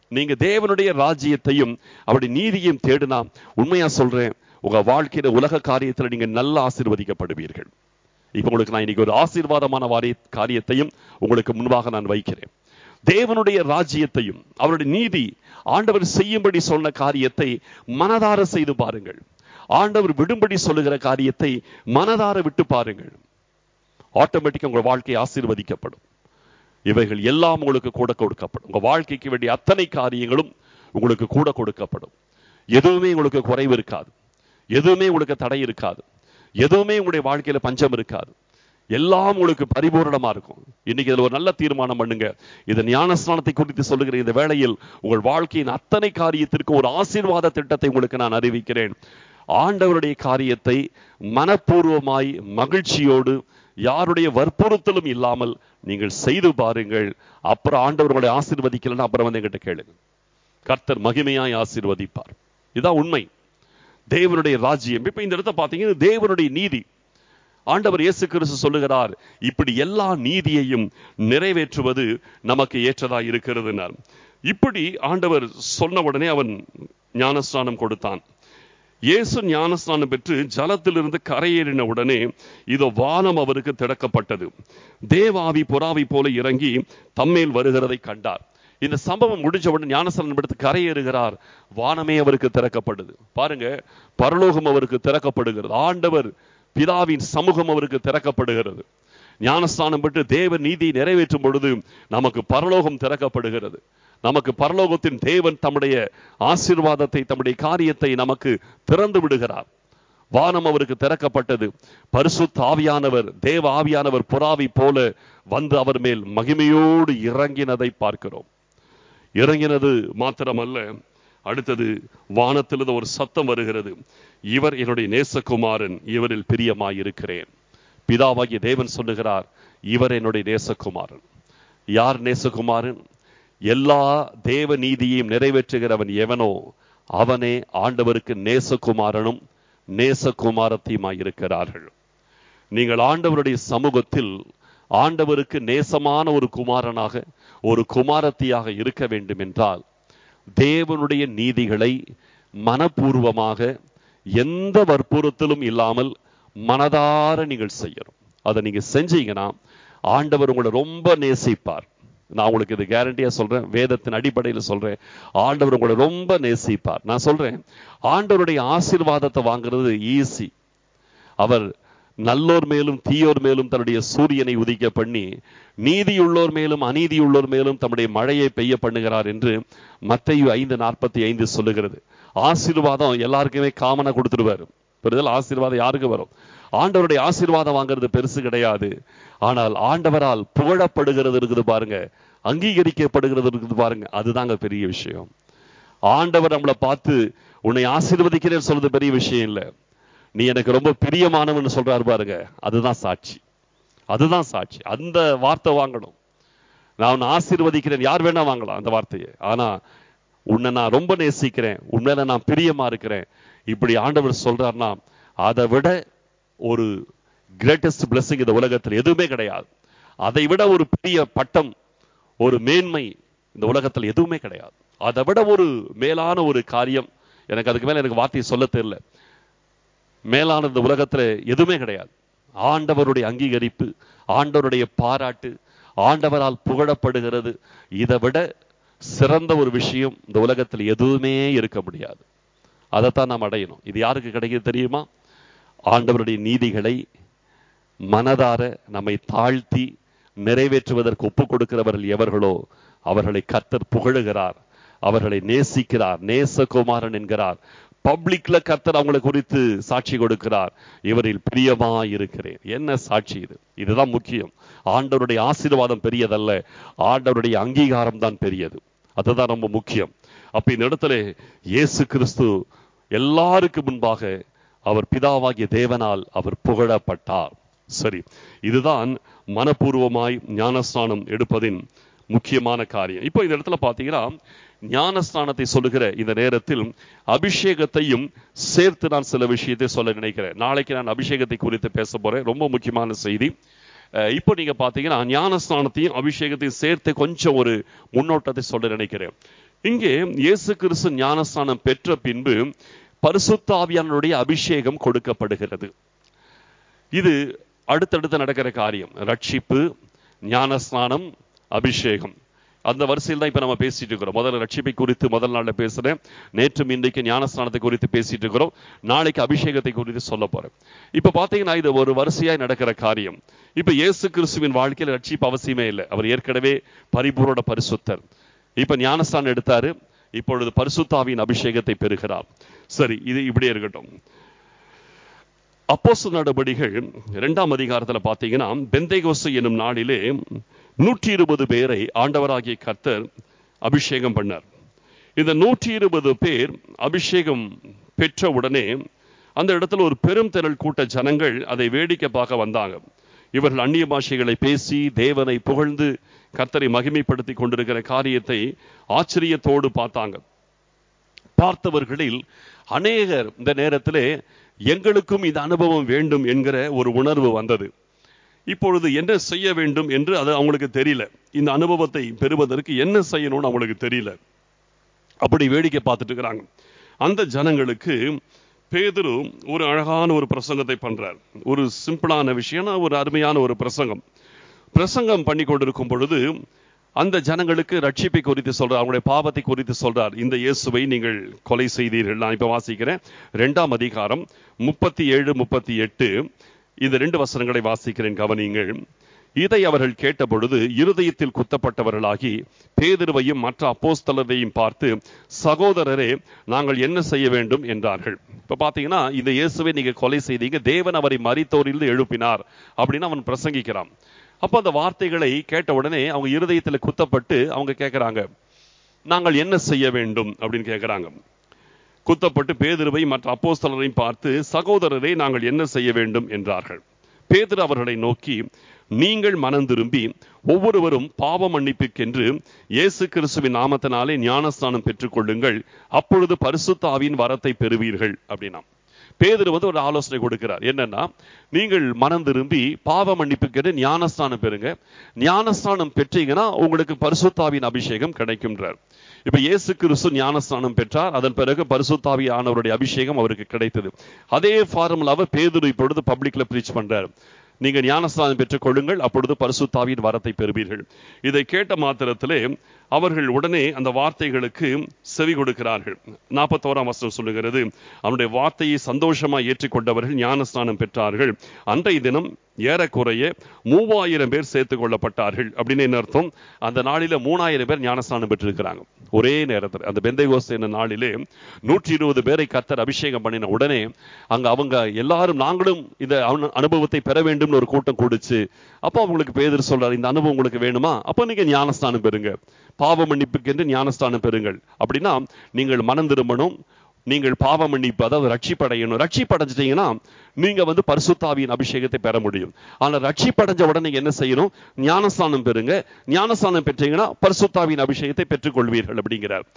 நீங்க தேவனுடைய ராஜ்யத்தையும் அவருடைய நீதியையும் தேடினா உண்மையா சொல்றேன் உங்க வாழ்க்கையில உலக காரியத்துல நீங்க நல்ல ஆசீர்வதிக்கப்படுவீர்கள் இப்ப உங்களுக்கு நான் இன்னைக்கு ஒரு ஆசீர்வாதமான வாரிய காரியத்தையும் உங்களுக்கு முன்பாக நான் வைக்கிறேன் தேவனுடைய ராஜ்யத்தையும் அவருடைய நீதி ஆண்டவர் செய்யும்படி சொன்ன காரியத்தை மனதார செய்து பாருங்கள் ஆண்டவர் விடும்படி சொல்லுகிற காரியத்தை மனதார விட்டு பாருங்கள் ஆட்டோமேட்டிக்கா உங்க வாழ்க்கை ஆசீர்வதிக்கப்படும் இவைகள் எல்லாம் உங்களுக்கு கூட கொடுக்கப்படும் உங்க வாழ்க்கைக்கு வேண்டிய அத்தனை காரியங்களும் உங்களுக்கு கூட கொடுக்கப்படும் எதுவுமே உங்களுக்கு குறைவு இருக்காது எதுவுமே உங்களுக்கு தடை இருக்காது எதுவுமே உங்களுடைய வாழ்க்கையில பஞ்சம் இருக்காது எல்லாம் உங்களுக்கு பரிபூரணமா இருக்கும் இன்னைக்கு இதுல ஒரு நல்ல தீர்மானம் பண்ணுங்க இது ஞானஸ்நானத்தை குறித்து சொல்லுகிற இந்த வேளையில் உங்கள் வாழ்க்கையின் அத்தனை காரியத்திற்கு ஒரு ஆசீர்வாத திட்டத்தை உங்களுக்கு நான் அறிவிக்கிறேன் ஆண்டவருடைய காரியத்தை மனப்பூர்வமாய் மகிழ்ச்சியோடு யாருடைய வற்புறுத்தலும் இல்லாமல் நீங்கள் செய்து பாருங்கள் அப்புறம் ஆண்டவர் உங்களை ஆசீர்வதிக்கலன்னா அப்புறம் வந்து என்கிட்ட கேளுங்க கர்த்தர் மகிமையாய் ஆசீர்வதிப்பார் இதான் உண்மை தேவனுடைய ராஜ்யம் இப்ப இந்த இடத்த பாத்தீங்கன்னா தேவனுடைய நீதி ஆண்டவர் இயேசு கிறிஸ்து சொல்லுகிறார் இப்படி எல்லா நீதியையும் நிறைவேற்றுவது நமக்கு ஏற்றதா இருக்கிறது இப்படி ஆண்டவர் சொன்ன உடனே அவன் ஞானஸ்நானம் கொடுத்தான் இயேசு ஞானஸ்நானம் பெற்று ஜலத்திலிருந்து கரையேறின உடனே இதோ வானம் அவருக்கு திறக்கப்பட்டது தேவாவி புறாவி போல இறங்கி தம்மேல் வருகிறதை கண்டார் இந்த சம்பவம் முடிஞ்ச உடனே ஞானஸ்நானம் எடுத்து கரையேறுகிறார் வானமே அவருக்கு திறக்கப்படுது பாருங்க பரலோகம் அவருக்கு திறக்கப்படுகிறது ஆண்டவர் பிதாவின் சமூகம் அவருக்கு திறக்கப்படுகிறது ஞானஸ்தானம் பெற்று தேவ நீதி நிறைவேற்றும் பொழுது நமக்கு பரலோகம் திறக்கப்படுகிறது நமக்கு பரலோகத்தின் தேவன் தம்முடைய ஆசீர்வாதத்தை தம்முடைய காரியத்தை நமக்கு திறந்து விடுகிறார் வானம் அவருக்கு திறக்கப்பட்டது பரிசுத்த ஆவியானவர் தேவ ஆவியானவர் புறாவி போல வந்து அவர் மேல் மகிமையோடு இறங்கினதை பார்க்கிறோம் இறங்கினது மாத்திரமல்ல அடுத்தது வானத்திலிருந்து ஒரு சத்தம் வருகிறது இவர் என்னுடைய நேசகுமாரன் இவரில் பிரியமாயிருக்கிறேன் பிதாவாகிய தேவன் சொல்லுகிறார் இவர் என்னுடைய நேசகுமாரன் யார் நேசகுமாரன் எல்லா தேவ நீதியையும் நிறைவேற்றுகிறவன் எவனோ அவனே ஆண்டவருக்கு நேசகுமாரனும் நேசகுமாரத்தையுமாய் இருக்கிறார்கள் நீங்கள் ஆண்டவருடைய சமூகத்தில் ஆண்டவருக்கு நேசமான ஒரு குமாரனாக ஒரு குமாரத்தியாக இருக்க வேண்டும் என்றால் தேவனுடைய நீதிகளை மனப்பூர்வமாக எந்த வற்புறுத்தலும் இல்லாமல் மனதார நீங்கள் செய்யணும் அதை நீங்க செஞ்சீங்கன்னா ஆண்டவர் உங்களை ரொம்ப நேசிப்பார் நான் உங்களுக்கு இது கேரண்டியா சொல்றேன் வேதத்தின் அடிப்படையில் சொல்றேன் ஆண்டவர் உங்களை ரொம்ப நேசிப்பார் நான் சொல்றேன் ஆண்டவருடைய ஆசீர்வாதத்தை வாங்குறது ஈஸி அவர் நல்லோர் மேலும் தீயோர் மேலும் தன்னுடைய சூரியனை உதிக்க பண்ணி நீதியுள்ளோர் மேலும் அநீதியுள்ளோர் மேலும் தம்முடைய மழையை பெய்ய பண்ணுகிறார் என்று மத்தையு ஐந்து நாற்பத்தி ஐந்து சொல்லுகிறது ஆசீர்வாதம் எல்லாருக்குமே காமனா கொடுத்துருவாரு பெறுதல் ஆசீர்வாதம் யாருக்கு வரும் ஆண்டவருடைய ஆசீர்வாதம் வாங்குறது பெருசு கிடையாது ஆனால் ஆண்டவரால் புகழப்படுகிறது இருக்குது பாருங்க அங்கீகரிக்கப்படுகிறது இருக்குது பாருங்க அதுதாங்க பெரிய விஷயம் ஆண்டவர் நம்மளை பார்த்து உன்னை ஆசீர்வதிக்கிறேன்னு சொல்றது பெரிய விஷயம் இல்லை நீ எனக்கு ரொம்ப பிரியமானவன் சொல்றாரு பாருங்க அதுதான் சாட்சி அதுதான் சாட்சி அந்த வார்த்தை வாங்கணும் நான் உன்னை ஆசீர்வதிக்கிறேன் யார் வேணா வாங்கலாம் அந்த வார்த்தையை ஆனா உன்னை நான் ரொம்ப நேசிக்கிறேன் உண்மையில நான் பிரியமா இருக்கிறேன் இப்படி ஆண்டவர் சொல்றாருன்னா அதை விட ஒரு கிரேட்டஸ்ட் பிளஸிங் இந்த உலகத்தில் எதுவுமே கிடையாது அதை விட ஒரு பெரிய பட்டம் ஒரு மேன்மை இந்த உலகத்தில் எதுவுமே கிடையாது அதை விட ஒரு மேலான ஒரு காரியம் எனக்கு அதுக்கு மேல எனக்கு வார்த்தையை சொல்ல தெரியல மேலான இந்த உலகத்துல எதுவுமே கிடையாது ஆண்டவருடைய அங்கீகரிப்பு ஆண்டவருடைய பாராட்டு ஆண்டவரால் புகழப்படுகிறது இதை விட சிறந்த ஒரு விஷயம் இந்த உலகத்தில் எதுவுமே இருக்க முடியாது அதைத்தான் நாம் அடையணும் இது யாருக்கு கிடைக்குது தெரியுமா ஆண்டவருடைய நீதிகளை மனதார நம்மை தாழ்த்தி நிறைவேற்றுவதற்கு ஒப்பு கொடுக்கிறவர்கள் எவர்களோ அவர்களை கர்த்தர் புகழுகிறார் அவர்களை நேசிக்கிறார் நேசகுமாரன் என்கிறார் பப்ளிக்ல கர்த்தர் அவங்களை குறித்து சாட்சி கொடுக்கிறார் இவரில் பிரியமா இருக்கிறேன் என்ன சாட்சி இது இதுதான் முக்கியம் ஆண்டவருடைய ஆசீர்வாதம் பெரியதல்ல ஆண்டவருடைய அங்கீகாரம் தான் பெரியது அதுதான் ரொம்ப முக்கியம் அப்ப இந்த இடத்துல இயேசு கிறிஸ்து எல்லாருக்கு முன்பாக அவர் பிதாவாகிய தேவனால் அவர் புகழப்பட்டார் சரி இதுதான் மனப்பூர்வமாய் ஞானஸ்நானம் எடுப்பதின் முக்கியமான காரியம் இப்போ இந்த இடத்துல பாத்தீங்கன்னா ஞானஸ்நானத்தை சொல்லுகிற இந்த நேரத்தில் அபிஷேகத்தையும் சேர்த்து நான் சில விஷயத்தை சொல்ல நினைக்கிறேன் நாளைக்கு நான் அபிஷேகத்தை குறித்து பேச போறேன் ரொம்ப முக்கியமான செய்தி இப்போ நீங்க பாத்தீங்கன்னா ஞானஸ்நானத்தையும் அபிஷேகத்தையும் சேர்த்து கொஞ்சம் ஒரு முன்னோட்டத்தை சொல்ல நினைக்கிறேன் இங்கே இயேசு கிறிஸ்து ஞானஸ்நானம் பெற்ற பின்பு பரிசுத்தாவியானுடைய அபிஷேகம் கொடுக்கப்படுகிறது இது அடுத்தடுத்து நடக்கிற காரியம் ரட்சிப்பு ஞானஸ்நானம் அபிஷேகம் அந்த வரிசையில் தான் இப்ப நம்ம பேசிட்டு இருக்கிறோம் முதல்ல ரட்சிப்பை குறித்து முதல் நாள்ல பேசுறேன் நேற்றும் இன்றைக்கு ஞானஸ்நானத்தை குறித்து பேசிட்டு இருக்கிறோம் நாளைக்கு அபிஷேகத்தை குறித்து சொல்ல போறேன் இப்ப பாத்தீங்கன்னா இது ஒரு வரிசையாய் நடக்கிற காரியம் இப்ப இயேசு கிறிஸ்துவின் வாழ்க்கையில் ரட்சிப்பு அவசியமே இல்லை அவர் ஏற்கனவே பரிபூரண பரிசுத்தர் இப்ப ஞானஸ்தானம் எடுத்தாரு இப்பொழுது பரிசுத்தாவின் அபிஷேகத்தை பெறுகிறார் சரி இது இப்படியே இருக்கட்டும் அப்போஸ் நடபடிகள் இரண்டாம் அதிகாரத்துல பாத்தீங்கன்னா பெந்தைகோசு என்னும் நாளிலே நூற்றி இருபது பேரை ஆண்டவராகிய கர்த்தர் அபிஷேகம் பண்ணார் இந்த நூற்றி இருபது பேர் அபிஷேகம் பெற்ற உடனே அந்த இடத்துல ஒரு பெரும் திரள் கூட்ட ஜனங்கள் அதை வேடிக்கை பார்க்க வந்தாங்க இவர்கள் அந்நிய பாஷைகளை பேசி தேவனை புகழ்ந்து கர்த்தரை மகிமைப்படுத்தி கொண்டிருக்கிற காரியத்தை ஆச்சரியத்தோடு பார்த்தாங்க பார்த்தவர்களில் அநேகர் இந்த நேரத்திலே எங்களுக்கும் இந்த அனுபவம் வேண்டும் என்கிற ஒரு உணர்வு வந்தது இப்பொழுது என்ன செய்ய வேண்டும் என்று அது அவங்களுக்கு தெரியல இந்த அனுபவத்தை பெறுவதற்கு என்ன செய்யணும்னு அவங்களுக்கு தெரியல அப்படி வேடிக்கை பார்த்துட்டு இருக்கிறாங்க அந்த ஜனங்களுக்கு பேதுரு ஒரு அழகான ஒரு பிரசங்கத்தை பண்றார் ஒரு சிம்பிளான விஷயம் ஒரு அருமையான ஒரு பிரசங்கம் பிரசங்கம் பண்ணி கொண்டிருக்கும் பொழுது அந்த ஜனங்களுக்கு ரட்சிப்பை குறித்து சொல்றார் அவங்களுடைய பாவத்தை குறித்து சொல்றார் இந்த இயேசுவை நீங்கள் கொலை செய்தீர்கள் நான் இப்ப வாசிக்கிறேன் இரண்டாம் அதிகாரம் முப்பத்தி ஏழு முப்பத்தி எட்டு இந்த ரெண்டு வசனங்களை வாசிக்கிறேன் கவனியுங்கள் இதை அவர்கள் கேட்டபொழுது இருதயத்தில் குத்தப்பட்டவர்களாகி பேதிருவையும் மற்ற அப்போஸ்தலரையும் பார்த்து சகோதரரே நாங்கள் என்ன செய்ய வேண்டும் என்றார்கள் இப்ப பாத்தீங்கன்னா இந்த இயேசுவை நீங்க கொலை செய்தீங்க தேவன் அவரை மறித்தோரிலிருந்து எழுப்பினார் அப்படின்னு அவன் பிரசங்கிக்கிறான் அப்போ அந்த வார்த்தைகளை கேட்ட உடனே அவங்க இருதயத்தில் குத்தப்பட்டு அவங்க கேட்கிறாங்க நாங்கள் என்ன செய்ய வேண்டும் அப்படின்னு கேட்கிறாங்க குத்தப்பட்டு பேதிருவை மற்ற அப்போஸ்தலரையும் பார்த்து சகோதரரை நாங்கள் என்ன செய்ய வேண்டும் என்றார்கள் பேதிரு அவர்களை நோக்கி நீங்கள் மனம் திரும்பி ஒவ்வொருவரும் பாவ மன்னிப்புக்கென்று இயேசு கிறிஸ்துவின் நாமத்தினாலே ஞானஸ்தானம் பெற்றுக்கொள்ளுங்கள் அப்பொழுது பரிசுத்தாவின் வரத்தை பெறுவீர்கள் அப்படின்னா பேதர் வந்து ஒரு ஆலோசனை கொடுக்கிறார் என்னன்னா நீங்கள் மனம் திரும்பி பாவ மன்னிப்புக்கென்று ஞானஸ்தானம் பெறுங்க ஞானஸ்தானம் பெற்றீங்கன்னா உங்களுக்கு பரிசுத்தாவின் அபிஷேகம் கிடைக்கும்ன்றார் இப்ப இயேசு கிறிஸ்து ஞானஸ்தானம் பெற்றார் அதன் பிறகு பரிசுத்தாவி ஆனவருடைய அபிஷேகம் அவருக்கு கிடைத்தது அதே ஃபார்முலாவை பேதுரு இப்பொழுது பப்ளிக்ல பிரீச் பண்றார் நீங்க ஞானஸ்தானம் பெற்றுக் கொள்ளுங்கள் அப்பொழுது பரிசுத்தாவின் வரத்தை பெறுவீர்கள் இதை கேட்ட மாத்திரத்திலே அவர்கள் உடனே அந்த வார்த்தைகளுக்கு செவி கொடுக்கிறார்கள் நாற்பத்தோராம் வசனம் சொல்லுகிறது அவனுடைய வார்த்தையை சந்தோஷமா ஏற்றுக்கொண்டவர்கள் ஞானஸ்தானம் பெற்றார்கள் அன்றைய தினம் ஏறக்குறைய மூவாயிரம் பேர் சேர்த்துக் கொள்ளப்பட்டார்கள் அப்படின்னு என்ன அர்த்தம் அந்த நாளில மூணாயிரம் பேர் ஞானஸ்தானம் பெற்றிருக்கிறாங்க ஒரே நேரத்தில் அந்த பெந்தைகோஸ் என்ற நாளிலே நூற்றி இருபது பேரை கத்தர் அபிஷேகம் பண்ணின உடனே அங்க அவங்க எல்லாரும் நாங்களும் இந்த அனுபவத்தை பெற வேண்டும்னு ஒரு கூட்டம் கூடுச்சு அப்போ அவங்களுக்கு பேதர் சொல்றாரு இந்த அனுபவம் உங்களுக்கு வேணுமா அப்போ நீங்க ஞானஸ்தானம் பெறுங்க பாவ மன்னிப்புக்கு என்று ஞானஸ்தானம் பெறுங்கள் அப்படின்னா நீங்கள் மனம் திரும்பணும் நீங்கள் பாவ மன்னிப்பு அதாவது ரட்சிப்படையணும் ரட்சிப்படைஞ்சிட்டீங்கன்னா நீங்க வந்து பரிசுத்தாவியின் அபிஷேகத்தை பெற முடியும் ஆனா ரட்சிப்படைஞ்ச உடனே என்ன செய்யணும் ஞானஸ்தானம் பெறுங்க ஞானஸ்தானம் பெற்றீங்கன்னா பரிசுத்தாவின் அபிஷேகத்தை பெற்றுக்கொள்வீர்கள் அப்படிங்கிறார்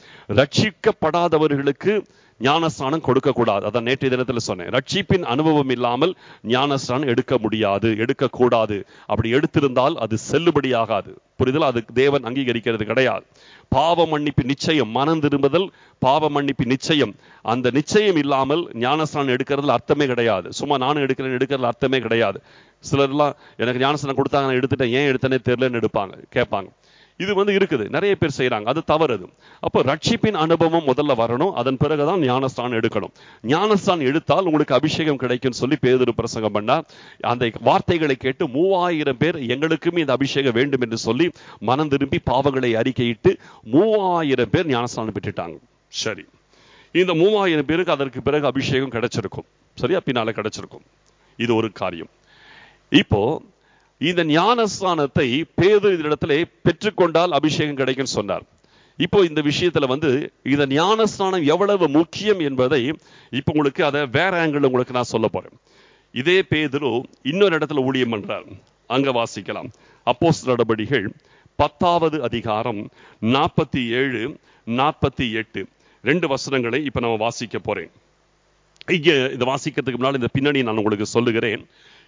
ரட்சிக்கப்படாதவர்களுக்கு ஞானஸ்தானம் கொடுக்க கூடாது அதான் நேற்றைய தினத்தில் சொன்னேன் ரட்சிப்பின் அனுபவம் இல்லாமல் ஞானஸ்தானம் எடுக்க முடியாது எடுக்க கூடாது அப்படி எடுத்திருந்தால் அது செல்லுபடியாகாது புரிதல் அது தேவன் அங்கீகரிக்கிறது கிடையாது பாவ மன்னிப்பு நிச்சயம் மனம் திரும்புதல் பாவ மன்னிப்பு நிச்சயம் அந்த நிச்சயம் இல்லாமல் ஞானஸ்தானம் எடுக்கிறதுல அர்த்தமே கிடையாது சும்மா நானும் எடுக்கிறேன் எடுக்கிறதுல அர்த்தமே கிடையாது சிலர்லாம் எனக்கு ஞானஸ்தானம் கொடுத்தாங்க நான் எடுத்துட்டேன் ஏன் எடுத்தனே தெரியலன்னு எடுப்பாங்க கேட்பாங்க இது வந்து இருக்குது நிறைய பேர் செய்யறாங்க அது தவறு அப்போ ரட்சிப்பின் அனுபவம் முதல்ல வரணும் அதன் பிறகுதான் ஞானஸ்தானம் எடுக்கணும் ஞானஸ்தானம் எடுத்தால் உங்களுக்கு அபிஷேகம் கிடைக்கும் சொல்லி பேதொரு பிரசங்கம் பண்ணார் அந்த வார்த்தைகளை கேட்டு மூவாயிரம் பேர் எங்களுக்குமே இந்த அபிஷேகம் வேண்டும் என்று சொல்லி மனம் திரும்பி பாவங்களை அறிக்கையிட்டு மூவாயிரம் பேர் ஞானஸ்தானம் பெற்றுட்டாங்க சரி இந்த மூவாயிரம் பேருக்கு அதற்கு பிறகு அபிஷேகம் கிடைச்சிருக்கும் சரியா பின்னால கிடைச்சிருக்கும் இது ஒரு காரியம் இப்போ இந்த ஞானஸ்தானத்தை பேது இடத்துல பெற்றுக்கொண்டால் அபிஷேகம் கிடைக்கும் சொன்னார் இப்போ இந்த விஷயத்துல வந்து இந்த ஞானஸ்தானம் எவ்வளவு முக்கியம் என்பதை இப்போ உங்களுக்கு அதை வேற ஆங்கிள் உங்களுக்கு நான் சொல்ல போறேன் இதே பேதுரு இன்னொரு இடத்துல ஊழியம் பண்றார் அங்க வாசிக்கலாம் அப்போஸ் நடபடிகள் பத்தாவது அதிகாரம் நாற்பத்தி ஏழு நாற்பத்தி எட்டு ரெண்டு வசனங்களை இப்ப நம்ம வாசிக்க போறேன் இங்க இதை வாசிக்கிறதுக்கு முன்னால் இந்த பின்னணி நான் உங்களுக்கு சொல்லுகிறேன்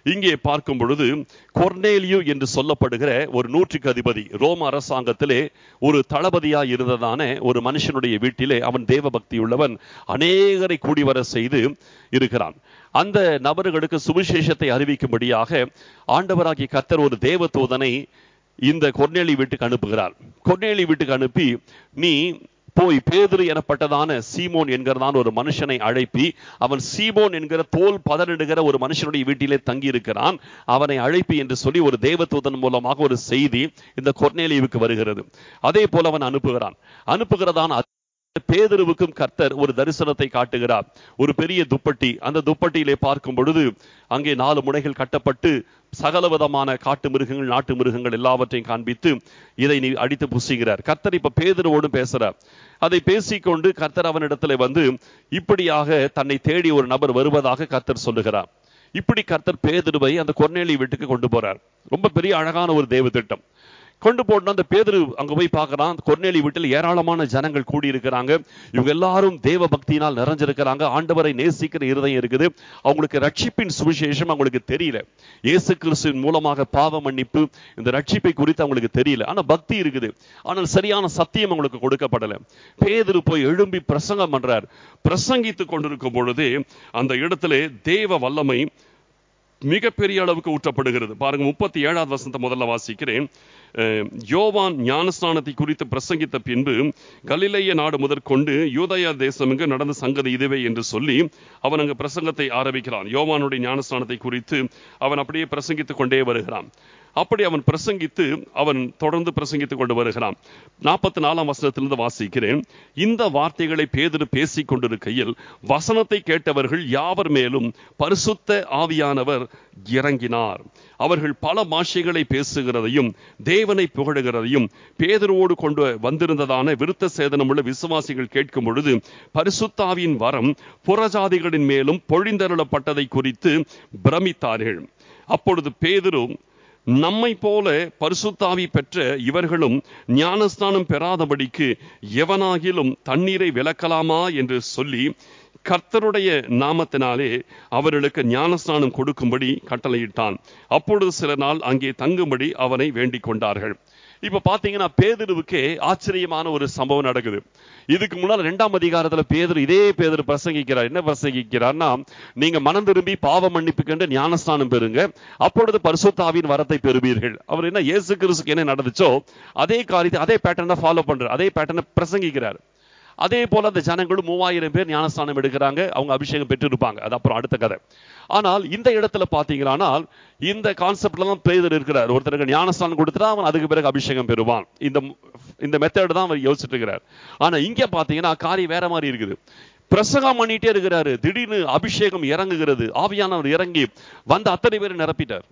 இங்கே பார்க்கும் பொழுது கொர்னேலியு என்று சொல்லப்படுகிற ஒரு நூற்றுக்கு அதிபதி ரோம அரசாங்கத்திலே ஒரு தளபதியா இருந்ததான ஒரு மனுஷனுடைய வீட்டிலே அவன் தேவபக்தி உள்ளவன் அநேகரை கூடி வர செய்து இருக்கிறான் அந்த நபர்களுக்கு சுவிசேஷத்தை அறிவிக்கும்படியாக ஆண்டவராகிய கர்த்தர் ஒரு தேவதூதனை இந்த கொர்நேலி வீட்டுக்கு அனுப்புகிறார் கொர்நேலி வீட்டுக்கு அனுப்பி நீ போய் பேதுரு எனப்பட்டதான சீமோன் என்கிறதான ஒரு மனுஷனை அழைப்பி அவன் சீமோன் என்கிற தோல் பதனிடுகிற ஒரு மனுஷனுடைய வீட்டிலே தங்கி இருக்கிறான் அவனை அழைப்பி என்று சொல்லி ஒரு தேவதூதன் மூலமாக ஒரு செய்தி இந்த கொர்நேலியுவுக்கு வருகிறது அதே போல அவன் அனுப்புகிறான் அனுப்புகிறதான பேதருவுக்கும் கர்த்தர் ஒரு தரிசனத்தை காட்டுகிறார் ஒரு பெரிய துப்பட்டி அந்த துப்பட்டியிலே பார்க்கும் பொழுது அங்கே நாலு முனைகள் கட்டப்பட்டு சகல விதமான காட்டு மிருகங்கள் நாட்டு மிருகங்கள் எல்லாவற்றையும் காண்பித்து இதை நீ அடித்து புசிக்கிறார் கர்த்தர் இப்ப பேதருவோடு பேசுறார் அதை பேசிக்கொண்டு கர்த்தர் அவனிடத்துல வந்து இப்படியாக தன்னை தேடி ஒரு நபர் வருவதாக கர்த்தர் சொல்லுகிறார் இப்படி கர்த்தர் பேதருவை அந்த கொர்நேலி வீட்டுக்கு கொண்டு போறார் ரொம்ப பெரிய அழகான ஒரு தேவ திட்டம் கொண்டு போட்டு அந்த பேதரு அங்க போய் பார்க்கறான் கொர்நேலி வீட்டில் ஏராளமான ஜனங்கள் கூடி இருக்கிறாங்க இவங்க எல்லாரும் தேவ பக்தியினால் நிறைஞ்சிருக்கிறாங்க ஆண்டவரை நேசிக்கிற இருதயம் இருக்குது அவங்களுக்கு ரட்சிப்பின் சுவிசேஷம் அவங்களுக்கு தெரியல இயேசு கிறிஸ்துவின் மூலமாக பாவ மன்னிப்பு இந்த ரட்சிப்பை குறித்து அவங்களுக்கு தெரியல ஆனா பக்தி இருக்குது ஆனால் சரியான சத்தியம் அவங்களுக்கு கொடுக்கப்படல பேதரு போய் எழும்பி பிரசங்கம் பண்றார் பிரசங்கித்து கொண்டிருக்கும் பொழுது அந்த இடத்துல தேவ வல்லமை மிகப்பெரிய அளவுக்கு ஊற்றப்படுகிறது பாருங்க முப்பத்தி ஏழாவது வசனத்தை முதல்ல வாசிக்கிறேன் அஹ், யோவான் ஞானஸ்நானத்தை குறித்து பிரசங்கித்த பின்பு கலிலேய நாடு முதற்கொண்டு யூதயா தேசம் எங்கு நடந்த சங்கதி இதுவே என்று சொல்லி அவன் அங்கு பிரசங்கத்தை ஆரம்பிக்கிறான் யோவானுடைய ஞானஸ்நானத்தை குறித்து அவன் அப்படியே பிரசங்கித்துக் கொண்டே வருகிறான் அப்படி அவன் பிரசங்கித்து அவன் தொடர்ந்து பிரசங்கித்துக் கொண்டு வருகிறான் நாற்பத்தி நாலாம் வசனத்திலிருந்து வாசிக்கிறேன் இந்த வார்த்தைகளை பேதரு பேசிக் கொண்டிருக்கையில் வசனத்தை கேட்டவர்கள் யாவர் மேலும் பரிசுத்த ஆவியானவர் இறங்கினார் அவர்கள் பல பாஷைகளை பேசுகிறதையும் தேவனை புகழுகிறதையும் பேதரோடு கொண்டு வந்திருந்ததான விருத்த சேதனமுள்ள விசுவாசிகள் கேட்கும் பொழுது பரிசுத்தாவின் வரம் புறஜாதிகளின் மேலும் பொழிந்தருளப்பட்டதை குறித்து பிரமித்தார்கள் அப்பொழுது பேதுரு நம்மை போல பரிசுத்தாவி பெற்ற இவர்களும் ஞானஸ்நானம் பெறாதபடிக்கு எவனாகிலும் தண்ணீரை விலக்கலாமா என்று சொல்லி கர்த்தருடைய நாமத்தினாலே அவர்களுக்கு ஞானஸ்நானம் கொடுக்கும்படி கட்டளையிட்டான் அப்பொழுது சில நாள் அங்கே தங்கும்படி அவனை வேண்டிக் கொண்டார்கள் இப்ப பாத்தீங்கன்னா பேதுருவுக்கே ஆச்சரியமான ஒரு சம்பவம் நடக்குது இதுக்கு முன்னால் இரண்டாம் அதிகாரத்துல பேதுரு இதே பேதுரு பிரசங்கிக்கிறார் என்ன பிரசங்கிக்கிறார்னா நீங்க மனம் திரும்பி பாவ மன்னிப்பு கண்டு ஞானஸ்நானம் பெறுங்க அப்பொழுது பரிசுத்தாவின் வரத்தை பெறுவீர்கள் அவர் என்ன இயேசு கிறிஸ்துக்கு என்ன நடந்துச்சோ அதே காரியத்தை அதே பேட்டர்னை ஃபாலோ பண்றார் அதே பேட்டர்னை பிரசங்கிக்கிறார் அதே போல அந்த ஜனங்களும் மூவாயிரம் பேர் ஞானஸ்தானம் எடுக்கிறாங்க அவங்க அபிஷேகம் பெற்றிருப்பாங்க அது அப்புறம் அடுத்த கதை ஆனால் இந்த இடத்துல பாத்தீங்களானால் இந்த கான்செப்ட்ல தான் பேதர் இருக்கிறார் ஒருத்தருக்கு ஞானஸ்தானம் கொடுத்துட்டா அவன் அதுக்கு பிறகு அபிஷேகம் பெறுவான் இந்த இந்த மெத்தட் தான் அவர் யோசிச்சுட்டு இருக்கிறார் ஆனா இங்க பாத்தீங்கன்னா காரியம் வேற மாதிரி இருக்குது பிரசங்கம் பண்ணிட்டே இருக்கிறாரு திடீர்னு அபிஷேகம் இறங்குகிறது ஆவியானவர் இறங்கி வந்த அத்தனை பேரை நிரப்பிட்டார்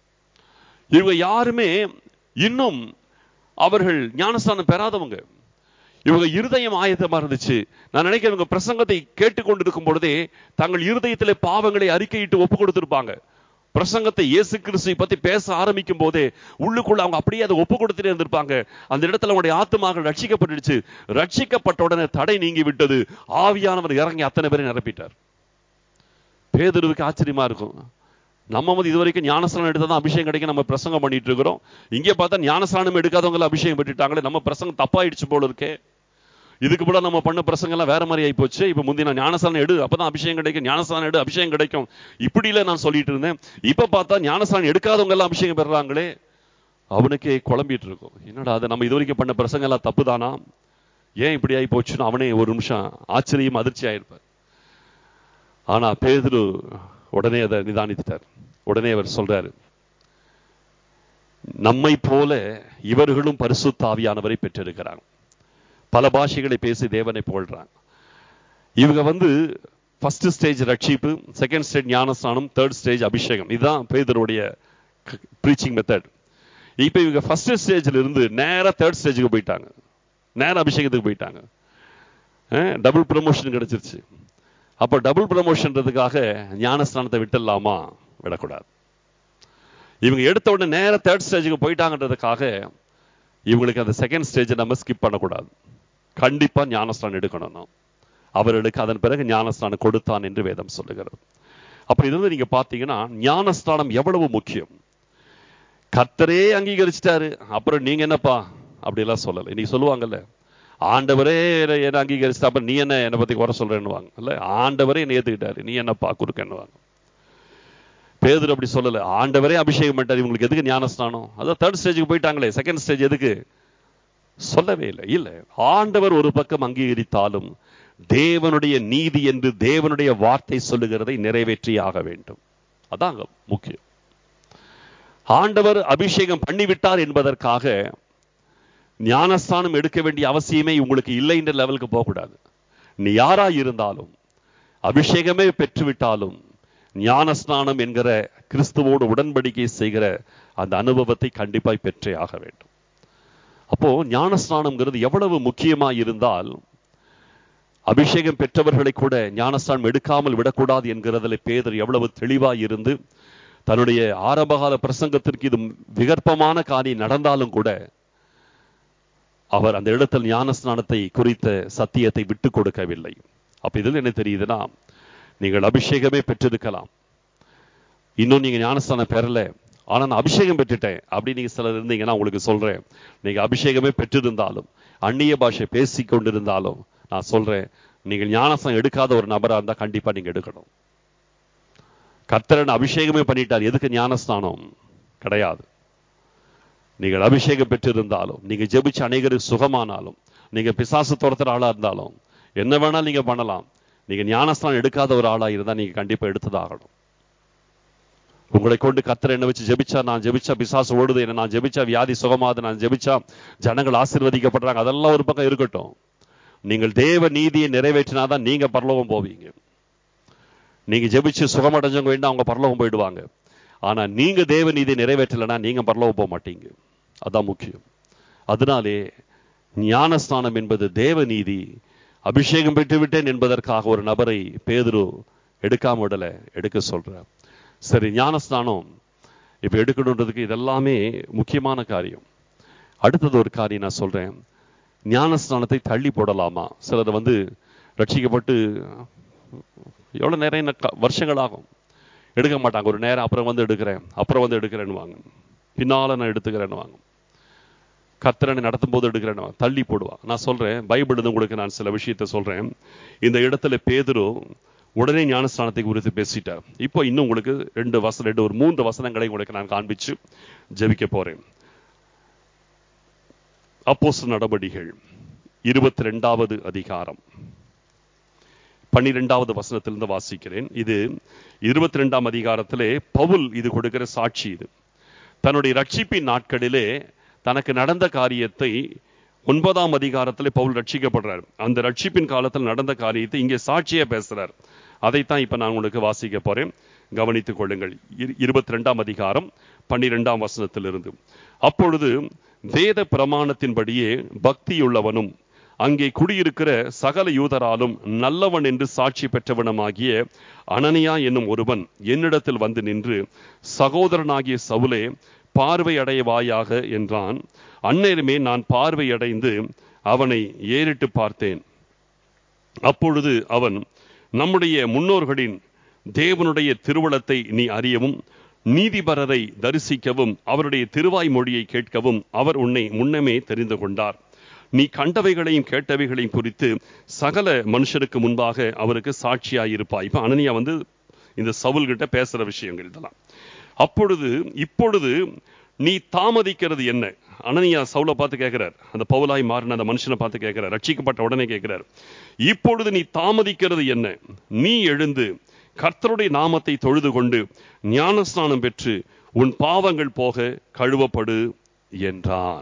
இவங்க யாருமே இன்னும் அவர்கள் ஞானஸ்தானம் பெறாதவங்க இவங்க இருதயம் ஆயத்தமா இருந்துச்சு நான் நினைக்கிறேன் இவங்க பிரசங்கத்தை கேட்டுக்கொண்டிருக்கும் பொழுதே தங்கள் இருதயத்திலே பாவங்களை அறிக்கையிட்டு ஒப்பு கொடுத்திருப்பாங்க பிரசங்கத்தை இயேசு கிறிஸ்துவை பத்தி பேச ஆரம்பிக்கும் போதே உள்ளுக்குள்ள அவங்க அப்படியே அதை ஒப்பு கொடுத்துட்டே இருந்திருப்பாங்க அந்த இடத்துல அவங்களுடைய ஆத்துமாக்கள் ரட்சிக்கப்பட்டுடுச்சு ரட்சிக்கப்பட்ட உடனே தடை நீங்கி விட்டது ஆவியானவர் இறங்கி அத்தனை பேரை நிரப்பிட்டார் பேதுருவுக்கு ஆச்சரியமா இருக்கும் நம்ம வந்து இது வரைக்கும் ஞானஸ்தானம் எடுத்தா தான் அபிஷேகம் கிடைக்க நம்ம பிரசங்கம் பண்ணிட்டு இருக்கிறோம் இங்கே பார்த்தா ஞானஸ்தானம் எடுக்காதவங்க அபிஷேகம் பெற்றுட்டாங்களே நம்ம பிரசங்கம் தப்பாயிடுச்சு போல இருக்கே இதுக்கு கூட நம்ம பண்ண பிரசங்கம் எல்லாம் வேற மாதிரி ஆகி போச்சு இப்ப முந்தின ஞானஸ்தானம் எடு அப்பதான் அபிஷேகம் கிடைக்கும் ஞானஸ்தானம் எடு அபிஷேகம் கிடைக்கும் இப்படி இல்ல நான் சொல்லிட்டு இருந்தேன் இப்ப பார்த்தா ஞானஸ்தானம் எடுக்காதவங்க எல்லாம் அபிஷேகம் பெறுறாங்களே அவனுக்கே குழம்பிட்டு இருக்கும் என்னடா அது நம்ம இது வரைக்கும் பண்ண பிரசங்கம் எல்லாம் தப்பு தானா ஏன் இப்படி ஆகி போச்சுன்னு அவனே ஒரு நிமிஷம் ஆச்சரியம் அதிர்ச்சி ஆயிருப்பார் ஆனா பேதுரு உடனே அதை நிதானித்துட்டார் உடனே அவர் சொல்றாரு நம்மை போல இவர்களும் பரிசுத்த ஆவியானவரை பெற்றிருக்கிறாங்க பல பாஷைகளை பேசி தேவனை புகழ்றாங்க இவங்க வந்து ஃபர்ஸ்ட் ஸ்டேஜ் ரட்சிப்பு செகண்ட் ஸ்டேஜ் ஞானஸ்தானம் தேர்ட் ஸ்டேஜ் அபிஷேகம் இதுதான் பேதருடைய ப்ரீச்சிங் மெத்தட் இப்போ இவங்க ஃபர்ஸ்ட் ஸ்டேஜ்ல இருந்து நேரா தேர்ட் ஸ்டேஜுக்கு போயிட்டாங்க நேர அபிஷேகத்துக்கு போயிட்டாங்க டபுள் ப்ரமோஷன் கிடைச்சிருச்சு அப்போ டபுள் ப்ரமோஷன்றதுக்காக ஞானஸ்தானத்தை விட்டுடலாமா விடக்கூடாது இவங்க எடுத்த உடனே நேர தேர்ட் ஸ்டேஜுக்கு போயிட்டாங்கன்றதுக்காக இவங்களுக்கு அந்த செகண்ட் ஸ்டேஜை நம்ம ஸ்கிப் பண்ணக்கூடாது கண்டிப்பா ஞானஸ்தானம் எடுக்கணும் நாம். அவர்களுக்கு அதன் பிறகு ஞானஸ்தானம் கொடுத்தான் என்று வேதம் சொல்லுகிறது அப்ப இதிலிருந்து நீங்க பாத்தீங்கன்னா ஞானஸ்தானம் எவ்வளவு முக்கியம் கர்த்தரே அங்கீகரிச்சிட்டாரு அப்புறம் நீங்க என்னப்பா அப்படி எல்லாம் சொல்லல இன்னைக்கு சொல்லுவாங்கல்ல ஆண்டவரே என்னை- என்னை அங்கீகரிச்சிட்டா அப்புறம் நீ என்ன என்னை பத்தி குறை சொல்றேன்னுவாங்க இல்ல ஆண்டவரே என்னை ஏத்துக்கிட்டாரு நீ என்னப்பா குறுக்கன்னுவாங்க பேதுரு அப்படி சொல்லல ஆண்டவரே அபிஷேகம் பண்ணிட்டாரு இவங்களுக்கு எதுக்கு ஞானஸ்தானம் அதான் தேர்ட் ஸ்டேஜுக்கு போயிட்டாங்களே செகண்ட் ஸ்டேஜ் எதுக்கு சொல்லவே இல்லை இல்ல ஆண்டவர் ஒரு பக்கம் அங்கீகரித்தாலும் தேவனுடைய நீதி என்று தேவனுடைய வார்த்தை சொல்லுகிறதை நிறைவேற்றியாக வேண்டும் அதான் அங்க முக்கியம் ஆண்டவர் அபிஷேகம் பண்ணிவிட்டார் என்பதற்காக ஞானஸ்தானம் எடுக்க வேண்டிய அவசியமே உங்களுக்கு இல்லை என்ற லெவலுக்கு போகக்கூடாது நீ யாரா இருந்தாலும் அபிஷேகமே பெற்றுவிட்டாலும் ஞானஸ்நானம் என்கிற கிறிஸ்துவோடு உடன்படிக்கை செய்கிற அந்த அனுபவத்தை கண்டிப்பாய் பெற்றே ஆக வேண்டும் அப்போ ஞானஸ்நானம்ங்கிறது எவ்வளவு முக்கியமா இருந்தால் அபிஷேகம் பெற்றவர்களை கூட ஞானஸ்தானம் எடுக்காமல் விடக்கூடாது என்கிறதுல பேதர் எவ்வளவு தெளிவாய் இருந்து தன்னுடைய ஆரம்பகால பிரசங்கத்திற்கு இது விகற்பமான காரியம் நடந்தாலும் கூட அவர் அந்த இடத்தில் ஞானஸ்நானத்தை குறித்த சத்தியத்தை விட்டு கொடுக்கவில்லை அப்ப இதில் என்ன தெரியுதுன்னா நீங்கள் அபிஷேகமே பெற்றிருக்கலாம் இன்னும் நீங்க ஞானஸ்தானம் பெறல ஆனா நான் அபிஷேகம் பெற்றுட்டேன் அப்படி நீங்க சிலர் இருந்தீங்கன்னா உங்களுக்கு சொல்றேன் நீங்க அபிஷேகமே பெற்றிருந்தாலும் அந்நிய பாஷை பேசி கொண்டிருந்தாலும் நான் சொல்றேன் நீங்கள் ஞானஸ்தானம் எடுக்காத ஒரு நபரா இருந்தா கண்டிப்பா நீங்க எடுக்கணும் கர்த்தரன் அபிஷேகமே பண்ணிட்டார் எதுக்கு ஞானஸ்தானம் கிடையாது நீங்கள் அபிஷேகம் பெற்றிருந்தாலும் நீங்க ஜெபிச்சு அநேகருக்கு சுகமானாலும் நீங்க பிசாசு துரத்துற ஆளா இருந்தாலும் என்ன வேணாலும் நீங்க பண்ணலாம் நீங்க ஞானஸ்தானம் எடுக்காத ஒரு ஆளா இருந்தா நீங்க கண்டிப்பா எடுத்துதாகணும் உங்களை கொண்டு கத்தர் என்ன வச்சு ஜெபிச்சா நான் ஜெபிச்சா பிசாசு ஓடுது என்ன நான் ஜெபிச்சா வியாதி சுகமாது நான் ஜெபிச்சா ஜனங்கள் ஆசீர்வதிக்கப்படுறாங்க அதெல்லாம் ஒரு பக்கம் இருக்கட்டும் நீங்கள் தேவ நீதியை நிறைவேற்றினாதான் நீங்க பரலோகம் போவீங்க நீங்க ஜெபிச்சு சுகமடைஞ்சவங்க வேண்டாம் அவங்க பரலோகம் போயிடுவாங்க ஆனா நீங்க தேவ நீதியை நிறைவேற்றலைன்னா நீங்க பரலோகம் போக மாட்டீங்க அதான் முக்கியம் அதனாலே ஞானஸ்தானம் என்பது தேவ நீதி அபிஷேகம் பெற்று விட்டேன் என்பதற்காக ஒரு நபரை பேதுரு எடுக்காம விடல எடுக்க சொல்றார் சரி ஞானஸ்தானம் இப்ப எடுக்கணுன்றதுக்கு இதெல்லாமே முக்கியமான காரியம் அடுத்தது ஒரு காரியம் நான் சொல்றேன் ஞானஸ்தானத்தை தள்ளி போடலாமா சிலர் வந்து ரட்சிக்கப்பட்டு எவ்வளவு நேரம் என்ன க- வருஷங்கள் ஆகும் எடுக்க மாட்டாங்க ஒரு நேரம் அப்புறம் வந்து எடுக்கிறேன் அப்புறம் வந்து எடுக்கிறேன்னு வாங்க பின்னால நான் எடுத்துக்கிறேன்னு வாங்க கத்திரனை நடத்தும் போது எடுக்கிறேன்னு வாங்க. தள்ளி போடுவான் நான் சொல்றேன் பைபிள் இருந்து உங்களுக்கு நான் சில விஷயத்தை சொல்றேன் இந்த இடத்துல பேதுரு உடனே ஞானஸ்தானத்தை குறித்து பேசிட்டார் இப்போ இன்னும் உங்களுக்கு ரெண்டு வசனம் ரெண்டு ஒரு மூன்று வசனங்களை உங்களுக்கு நான் காண்பிச்சு ஜெபிக்க போறேன் அப்போஸ்தலர் நடபடிகள் இருபத்தி ரெண்டாவது அதிகாரம் பன்னிரெண்டாவது வசனத்திலிருந்து வாசிக்கிறேன் இது இருபத்தி ரெண்டாம் அதிகாரத்திலே பவுல் இது கொடுக்கிற சாட்சி இது தன்னுடைய ரட்சிப்பின் நாட்களிலே தனக்கு நடந்த காரியத்தை ஒன்பதாம் அதிகாரத்திலே பவுல் ரட்சிக்கப்படுறார் அந்த ரட்சிப்பின் காலத்தில் நடந்த காரியத்தை இங்கே சாட்சியா பேசுறார் அதைத்தான் இப்ப நான் உங்களுக்கு வாசிக்க போறேன் கவனித்துக் கொள்ளுங்கள் இருபத்தி ரெண்டாம் அதிகாரம் பன்னிரெண்டாம் வசனத்திலிருந்து அப்பொழுது வேத பிரமாணத்தின்படியே பக்தியுள்ளவனும் அங்கே குடியிருக்கிற சகல யூதராலும் நல்லவன் என்று சாட்சி பெற்றவனுமாகிய அனனியா என்னும் ஒருவன் என்னிடத்தில் வந்து நின்று சகோதரனாகிய சவுலே பார்வை அடையவாயாக என்றான் அந்நேரமே நான் பார்வையடைந்து அவனை ஏறிட்டு பார்த்தேன் அப்பொழுது அவன் நம்முடைய முன்னோர்களின் தேவனுடைய திருவளத்தை நீ அறியவும் நீதிபரரை தரிசிக்கவும் அவருடைய திருவாய் மொழியை கேட்கவும் அவர் உன்னை முன்னமே தெரிந்து கொண்டார் நீ கண்டவைகளையும் கேட்டவைகளையும் குறித்து சகல மனுஷருக்கு முன்பாக அவருக்கு சாட்சியாயிருப்பாய் இப்ப அனனியா வந்து இந்த சவுல் கிட்ட பேசுற விஷயங்கள் இதெல்லாம் அப்பொழுது இப்பொழுது நீ தாமதிக்கிறது என்ன அனனியா சவுலை பார்த்து கேட்கிறார் அந்த பவுலாய் மாறின அந்த மனுஷனை பார்த்து கேட்கிறார் ரட்சிக்கப்பட்ட உடனே கேட்கிறார் இப்பொழுது நீ தாமதிக்கிறது என்ன நீ எழுந்து கர்த்தருடைய நாமத்தை தொழுது கொண்டு ஞானஸ்நானம் பெற்று உன் பாவங்கள் போக கழுவப்படு என்றான்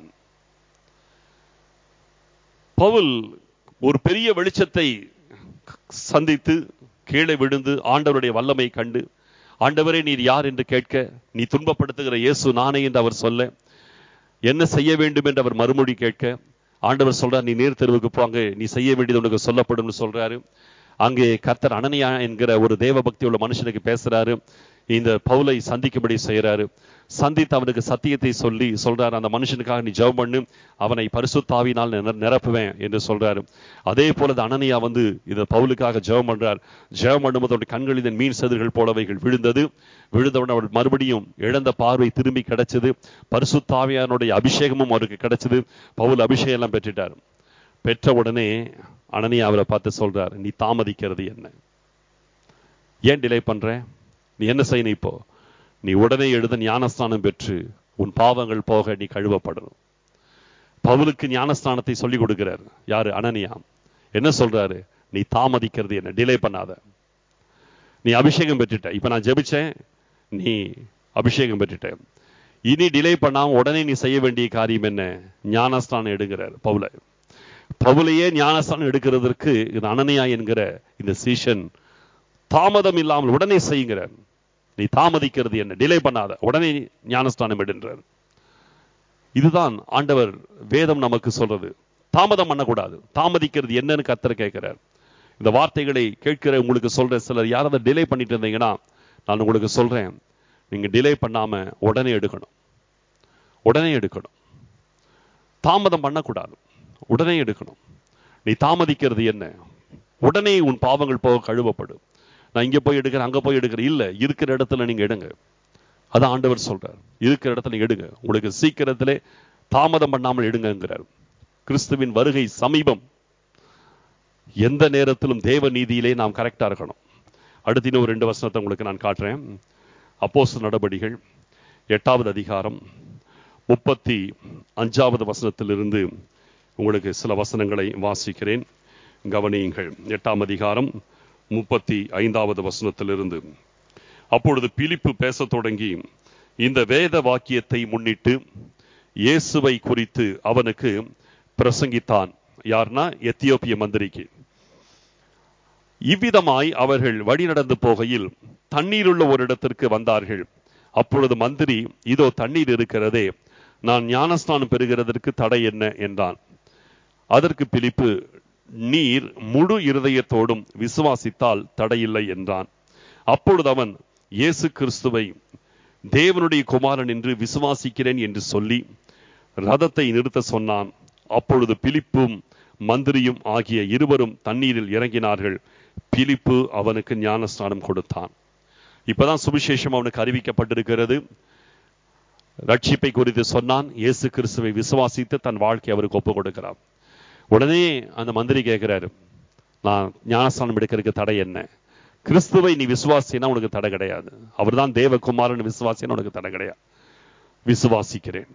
பவுல் ஒரு பெரிய வெளிச்சத்தை சந்தித்து கீழே விழுந்து ஆண்டவருடைய வல்லமை கண்டு ஆண்டவரே நீர் யார் என்று கேட்க நீ துன்பப்படுத்துகிற இயேசு நானே என்று அவர் சொல்ல என்ன செய்ய வேண்டும் என்று அவர் மறுமொழி கேட்க ஆண்டவர் சொல்றார் நீ நீர் தெருவுக்கு போங்க நீ செய்ய வேண்டியது உனக்கு சொல்லப்படும் சொல்றாரு அங்கே கர்த்தர் அனனியா என்கிற ஒரு தேவ பக்தி உள்ள மனுஷனுக்கு பேசுறாரு இந்த பவுலை சந்திக்கும்படி செய்யறாரு சந்தித்து அவனுக்கு சத்தியத்தை சொல்லி சொல்றாரு அந்த மனுஷனுக்காக நீ ஜெபம் பண்ணு அவனை பரிசுத்தாவினால் நிர- நிரப்புவேன் என்று சொல்றாரு அதே போல இந்த அனனியா வந்து இந்த பவுலுக்காக ஜெபம் பண்றார் ஜெபம் பண்ணும்போது அவருடைய கண்களில் மீன் செதிர்கள் போலவைகள் விழுந்தது விழுந்தவுடன் அவர் மறுபடியும் இழந்த பார்வை திரும்பி கிடைச்சது பரிசுத்தாவியானுடைய அபிஷேகமும் அவருக்கு கிடைச்சது பவுல் அபிஷேகம் எல்லாம் பெற்றுட்டார் பெற்ற உடனே அனனியா அவரை பார்த்து சொல்றார் நீ தாமதிக்கிறது என்ன ஏன் டிலே பண்ற நீ என்ன செய்யணும் இப்போ நீ உடனே எழுத ஞானஸ்தானம் பெற்று உன் பாவங்கள் போக நீ கழுவப்படணும் பவுலுக்கு ஞானஸ்தானத்தை சொல்லி கொடுக்கிறார் யாரு அனனியா என்ன சொல்றாரு நீ தாமதிக்கிறது என்ன டிலே பண்ணாத நீ அபிஷேகம் பெற்றுட்ட இப்ப நான் ஜெபிச்சேன் நீ அபிஷேகம் பெற்றுட்ட இனி டிலே பண்ணாம உடனே நீ செய்ய வேண்டிய காரியம் என்ன ஞானஸ்தானம் எடுக்கிறார் பவுல பவுலையே ஞானஸ்தானம் எடுக்கிறதற்கு இது அனனியா என்கிற இந்த சீஷன் தாமதம் இல்லாமல் உடனே செய்யுங்கிறார் நீ தாமதிக்கிறது என்ன டிலே பண்ணாத உடனே ஞானஸ்தானம் எடுன்றார் இதுதான் ஆண்டவர் வேதம் நமக்கு சொல்றது தாமதம் பண்ணக்கூடாது தாமதிக்கிறது என்னன்னு கத்தர் கேட்கிறார் இந்த வார்த்தைகளை கேட்கிற உங்களுக்கு சொல்ற சிலர் யாராவது டிலே பண்ணிட்டு இருந்தீங்கன்னா நான் உங்களுக்கு சொல்றேன் நீங்க டிலே பண்ணாம உடனே எடுக்கணும் உடனே எடுக்கணும் தாமதம் பண்ணக்கூடாது உடனே எடுக்கணும் நீ தாமதிக்கிறது என்ன உடனே உன் பாவங்கள் போக கழுவப்படும் நான் இங்க போய் எடுக்கிறேன் அங்க போய் எடுக்கிறேன் இல்ல இருக்கிற இடத்துல நீங்க எடுங்க அதான் ஆண்டவர் சொல்றார் இருக்கிற இடத்துல எடுங்க உங்களுக்கு சீக்கிரத்திலே தாமதம் பண்ணாமல் எடுங்கங்கிறார் கிறிஸ்துவின் வருகை சமீபம் எந்த நேரத்திலும் தேவ நீதியிலே நாம் கரெக்டா இருக்கணும் அடுத்து இன்னும் ஒரு ரெண்டு வசனத்தை உங்களுக்கு நான் காட்டுறேன் அப்போஸ்தலர் நடபடிகள் எட்டாவது அதிகாரம் முப்பத்தி அஞ்சாவது வசனத்திலிருந்து உங்களுக்கு சில வசனங்களை வாசிக்கிறேன் கவனியுங்கள் எட்டாம் அதிகாரம் முப்பத்தி ஐந்தாவது வசனத்திலிருந்து அப்பொழுது பிலிப்பு பேசத் தொடங்கி இந்த வேத வாக்கியத்தை முன்னிட்டு இயேசுவை குறித்து அவனுக்கு பிரசங்கித்தான் யார்னா எத்தியோப்பிய மந்திரிக்கு இவ்விதமாய் அவர்கள் வழிநடந்து போகையில் தண்ணீருள்ள ஒரு இடத்திற்கு வந்தார்கள் அப்பொழுது மந்திரி இதோ தண்ணீர் இருக்கிறதே நான் ஞானஸ்நானம் பெறுகிறதற்கு தடை என்ன என்றான் அதற்கு பிலிப்பு நீர் முழு இருதயத்தோடும் விசுவாசித்தால் தடையில்லை என்றான் அப்பொழுது அவன் இயேசு கிறிஸ்துவை தேவனுடைய குமாரன் என்று விசுவாசிக்கிறேன் என்று சொல்லி ரதத்தை நிறுத்த சொன்னான் அப்பொழுது பிலிப்பும் மந்திரியும் ஆகிய இருவரும் தண்ணீரில் இறங்கினார்கள் பிலிப்பு அவனுக்கு ஞானஸ்நானம் கொடுத்தான் இப்பதான் சுவிசேஷம் அவனுக்கு அறிவிக்கப்பட்டிருக்கிறது ரட்சிப்பை குறித்து சொன்னான் இயேசு கிறிஸ்துவை விசுவாசித்து தன் வாழ்க்கை அவருக்கு ஒப்பு கொடுக்கிறான் உடனே அந்த மந்திரி கேட்கிறாரு நான் ஞானஸ்தானம் எடுக்கிறதுக்கு தடை என்ன கிறிஸ்துவை நீ விசுவாசினா உனக்கு தடை கிடையாது அவர்தான் தேவகுமாரன் விசுவாசினா உனக்கு தடை கிடையாது விசுவாசிக்கிறேன்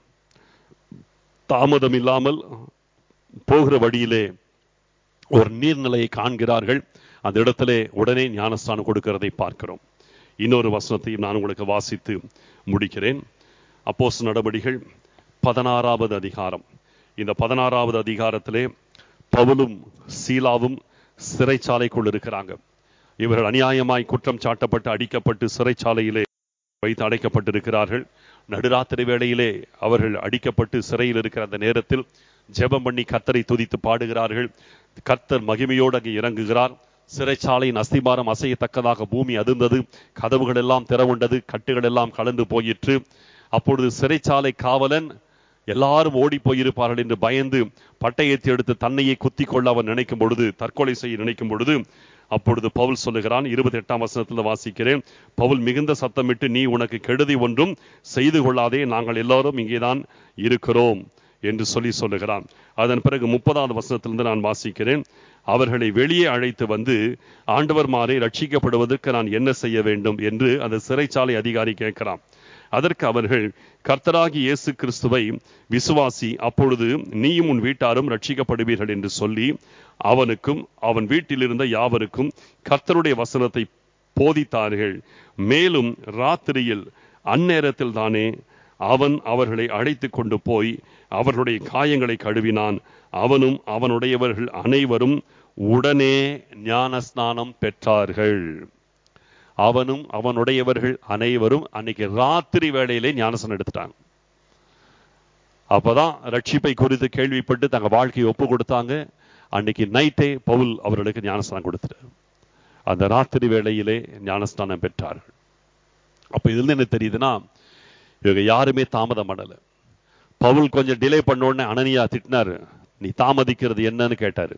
தாமதம் இல்லாமல் போகிற வழியிலே ஒரு நீர்நிலையை காண்கிறார்கள் அந்த இடத்திலே உடனே ஞானஸ்தானம் கொடுக்கிறதை பார்க்கிறோம் இன்னொரு வசனத்தையும் நான் உங்களுக்கு வாசித்து முடிக்கிறேன் அப்போஸ் நடவடிகள் பதினாறாவது அதிகாரம் இந்த பதினாறாவது அதிகாரத்திலே பவுலும் சீலாவும் சிறைச்சாலைக்குள் இருக்கிறாங்க இவர்கள் அநியாயமாய் குற்றம் சாட்டப்பட்டு அடிக்கப்பட்டு சிறைச்சாலையிலே வைத்து அடைக்கப்பட்டிருக்கிறார்கள் நடுராத்திரி வேளையிலே அவர்கள் அடிக்கப்பட்டு சிறையில் இருக்கிற அந்த நேரத்தில் ஜெபம் பண்ணி கத்தரை துதித்து பாடுகிறார்கள் கர்த்தர் மகிமையோடு அங்கே இறங்குகிறார் சிறைச்சாலையின் அஸ்திபாரம் அசையத்தக்கதாக பூமி அதிர்ந்தது கதவுகள் எல்லாம் திறவுண்டது கட்டுகள் எல்லாம் கலந்து போயிற்று அப்பொழுது சிறைச்சாலை காவலன் எல்லாரும் ஓடி போயிருப்பார்கள் என்று பயந்து பட்டயத்தை எடுத்து தன்னையே குத்தி கொள்ள அவன் நினைக்கும் பொழுது தற்கொலை செய்ய நினைக்கும் பொழுது அப்பொழுது பவுல் சொல்லுகிறான் இருபத்தி எட்டாம் வசனத்தில் வாசிக்கிறேன் பவுல் மிகுந்த சத்தமிட்டு நீ உனக்கு கெடுதி ஒன்றும் செய்து கொள்ளாதே நாங்கள் எல்லாரும் இங்கேதான் இருக்கிறோம் என்று சொல்லி சொல்லுகிறான் அதன் பிறகு முப்பதாவது வசனத்திலிருந்து நான் வாசிக்கிறேன் அவர்களை வெளியே அழைத்து வந்து ஆண்டவர் மாறே ரட்சிக்கப்படுவதற்கு நான் என்ன செய்ய வேண்டும் என்று அந்த சிறைச்சாலை அதிகாரி கேட்கிறான் அதற்கு அவர்கள் கர்த்தராகி இயேசு கிறிஸ்துவை விசுவாசி அப்பொழுது நீயும் உன் வீட்டாரும் ரட்சிக்கப்படுவீர்கள் என்று சொல்லி அவனுக்கும் அவன் வீட்டில் இருந்த யாவருக்கும் கர்த்தருடைய வசனத்தை போதித்தார்கள் மேலும் ராத்திரியில் அந்நேரத்தில் தானே அவன் அவர்களை அழைத்து கொண்டு போய் அவர்களுடைய காயங்களை கழுவினான் அவனும் அவனுடையவர்கள் அனைவரும் உடனே ஞானஸ்நானம் பெற்றார்கள் அவனும் அவனுடையவர்கள் அனைவரும் அன்னைக்கு ராத்திரி வேளையிலே ஞானசனம் எடுத்துட்டாங்க அப்பதான் ரட்சிப்பை குறித்து கேள்விப்பட்டு தங்க வாழ்க்கையை ஒப்பு கொடுத்தாங்க அன்னைக்கு நைட்டே பவுல் அவர்களுக்கு ஞானஸ்தானம் கொடுத்துட்டார் அந்த ராத்திரி வேளையிலே ஞானஸ்தானம் பெற்றார்கள் அப்ப இதுல இருந்து என்ன தெரியுதுன்னா இவங்க யாருமே தாமதம் பண்ணல பவுல் கொஞ்சம் டிலே பண்ண உடனே அனனியா திட்டினாரு நீ தாமதிக்கிறது என்னன்னு கேட்டாரு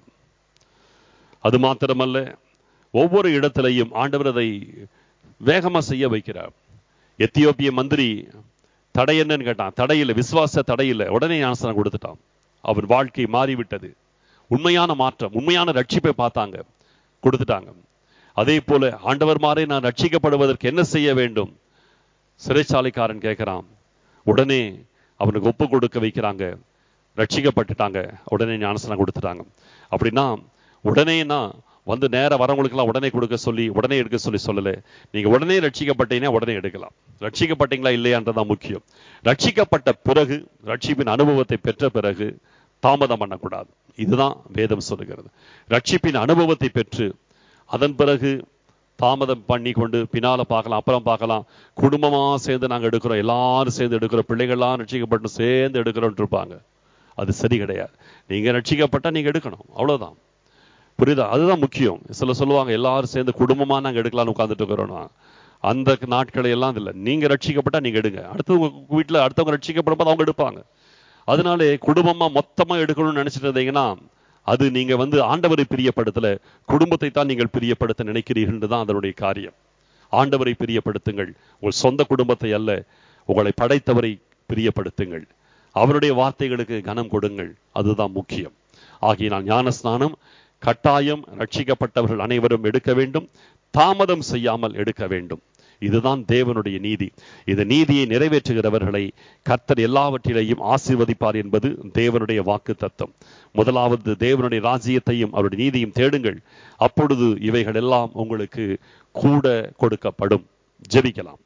அது மாத்திரமல்ல ஒவ்வொரு இடத்திலையும் ஆண்டவர் அதை வேகமா செய்ய வைக்கிறார் எத்தியோப்பிய மந்திரி தடை என்னன்னு கேட்டான் தடையில்லை விசுவாச தடையில்லை உடனே ஞானஸ்தானம் கொடுத்துட்டான் அவன் வாழ்க்கை மாறிவிட்டது உண்மையான மாற்றம் உண்மையான ரட்சிப்பை பார்த்தாங்க கொடுத்துட்டாங்க அதே போல ஆண்டவர் மாறே நான் ரட்சிக்கப்படுவதற்கு என்ன செய்ய வேண்டும் சிறைச்சாலைக்காரன் கேட்கிறான் உடனே அவனுக்கு ஒப்பு கொடுக்க வைக்கிறாங்க ரட்சிக்கப்பட்டுட்டாங்க உடனே ஞானஸ்தானம் கொடுத்துட்டாங்க அப்படின்னா உடனேனா வந்து நேர வரவங்களுக்கெல்லாம் உடனே கொடுக்க சொல்லி உடனே எடுக்க சொல்லி சொல்லல நீங்க உடனே ரட்சிக்கப்பட்டீங்கன்னா உடனே எடுக்கலாம் ரட்சிக்கப்பட்டீங்களா இல்லையான்றதான் முக்கியம் ரட்சிக்கப்பட்ட பிறகு ரட்சிப்பின் அனுபவத்தை பெற்ற பிறகு தாமதம் பண்ணக்கூடாது இதுதான் வேதம் சொல்லுகிறது ரட்சிப்பின் அனுபவத்தை பெற்று அதன் பிறகு தாமதம் பண்ணி கொண்டு பின்னால பார்க்கலாம் அப்புறம் பார்க்கலாம் குடும்பமா சேர்ந்து நாங்க எடுக்கிறோம் எல்லாரும் சேர்ந்து எடுக்கிறோம் பிள்ளைகள்லாம் ரட்சிக்கப்பட்டு சேர்ந்து எடுக்கிறோம் இருப்பாங்க அது சரி கிடையாது நீங்க ரட்சிக்கப்பட்டா நீங்க எடுக்கணும் அவ்வளவுதான் புரியுதா அதுதான் முக்கியம் சில சொல்லுவாங்க எல்லாரும் சேர்ந்து குடும்பமா நாங்க எடுக்கலாம்னு உட்கார்ந்துட்டு இருக்கிறோம்னா அந்த நாட்களை எல்லாம் இல்லை நீங்க ரட்சிக்கப்பட்டா நீங்க எடுங்க அடுத்து உங்க வீட்டுல அடுத்தவங்க ரட்சிக்கப்படும் போது அவங்க எடுப்பாங்க அதனாலே குடும்பமா மொத்தமா எடுக்கணும்னு நினைச்சிட்டு இருந்தீங்கன்னா அது நீங்க வந்து ஆண்டவரை பிரியப்படுத்தல குடும்பத்தை தான் நீங்கள் பிரியப்படுத்த நினைக்கிறீர்கள் தான் அதனுடைய காரியம் ஆண்டவரை பிரியப்படுத்துங்கள் உங்கள் சொந்த குடும்பத்தை அல்ல உங்களை படைத்தவரை பிரியப்படுத்துங்கள் அவருடைய வார்த்தைகளுக்கு கனம் கொடுங்கள் அதுதான் முக்கியம் ஆகிய ஞானஸ்நானம் கட்டாயம் ரட்சிக்கப்பட்டவர்கள் அனைவரும் எடுக்க வேண்டும் தாமதம் செய்யாமல் எடுக்க வேண்டும் இதுதான் தேவனுடைய நீதி இந்த நீதியை நிறைவேற்றுகிறவர்களை கர்த்தர் எல்லாவற்றிலையும் ஆசீர்வதிப்பார் என்பது தேவனுடைய வாக்கு தத்தம் முதலாவது தேவனுடைய ராஜ்யத்தையும் அவருடைய நீதியும் தேடுங்கள் அப்பொழுது இவைகள் எல்லாம் உங்களுக்கு கூட கொடுக்கப்படும் ஜெபிக்கலாம்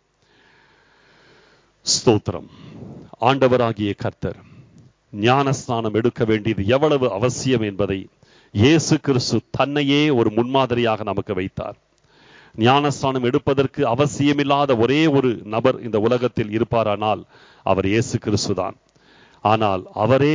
ஸ்தோத்திரம் ஆண்டவராகிய கர்த்தர் ஞானஸ்நானம் எடுக்க வேண்டியது எவ்வளவு அவசியம் என்பதை இயேசு கிறிஸ்து தன்னையே ஒரு முன்மாதிரியாக நமக்கு வைத்தார் ஞானஸ்தானம் எடுப்பதற்கு அவசியமில்லாத ஒரே ஒரு நபர் இந்த உலகத்தில் இருப்பாரானால் அவர் இயேசு கிறிஸ்துதான் ஆனால் அவரே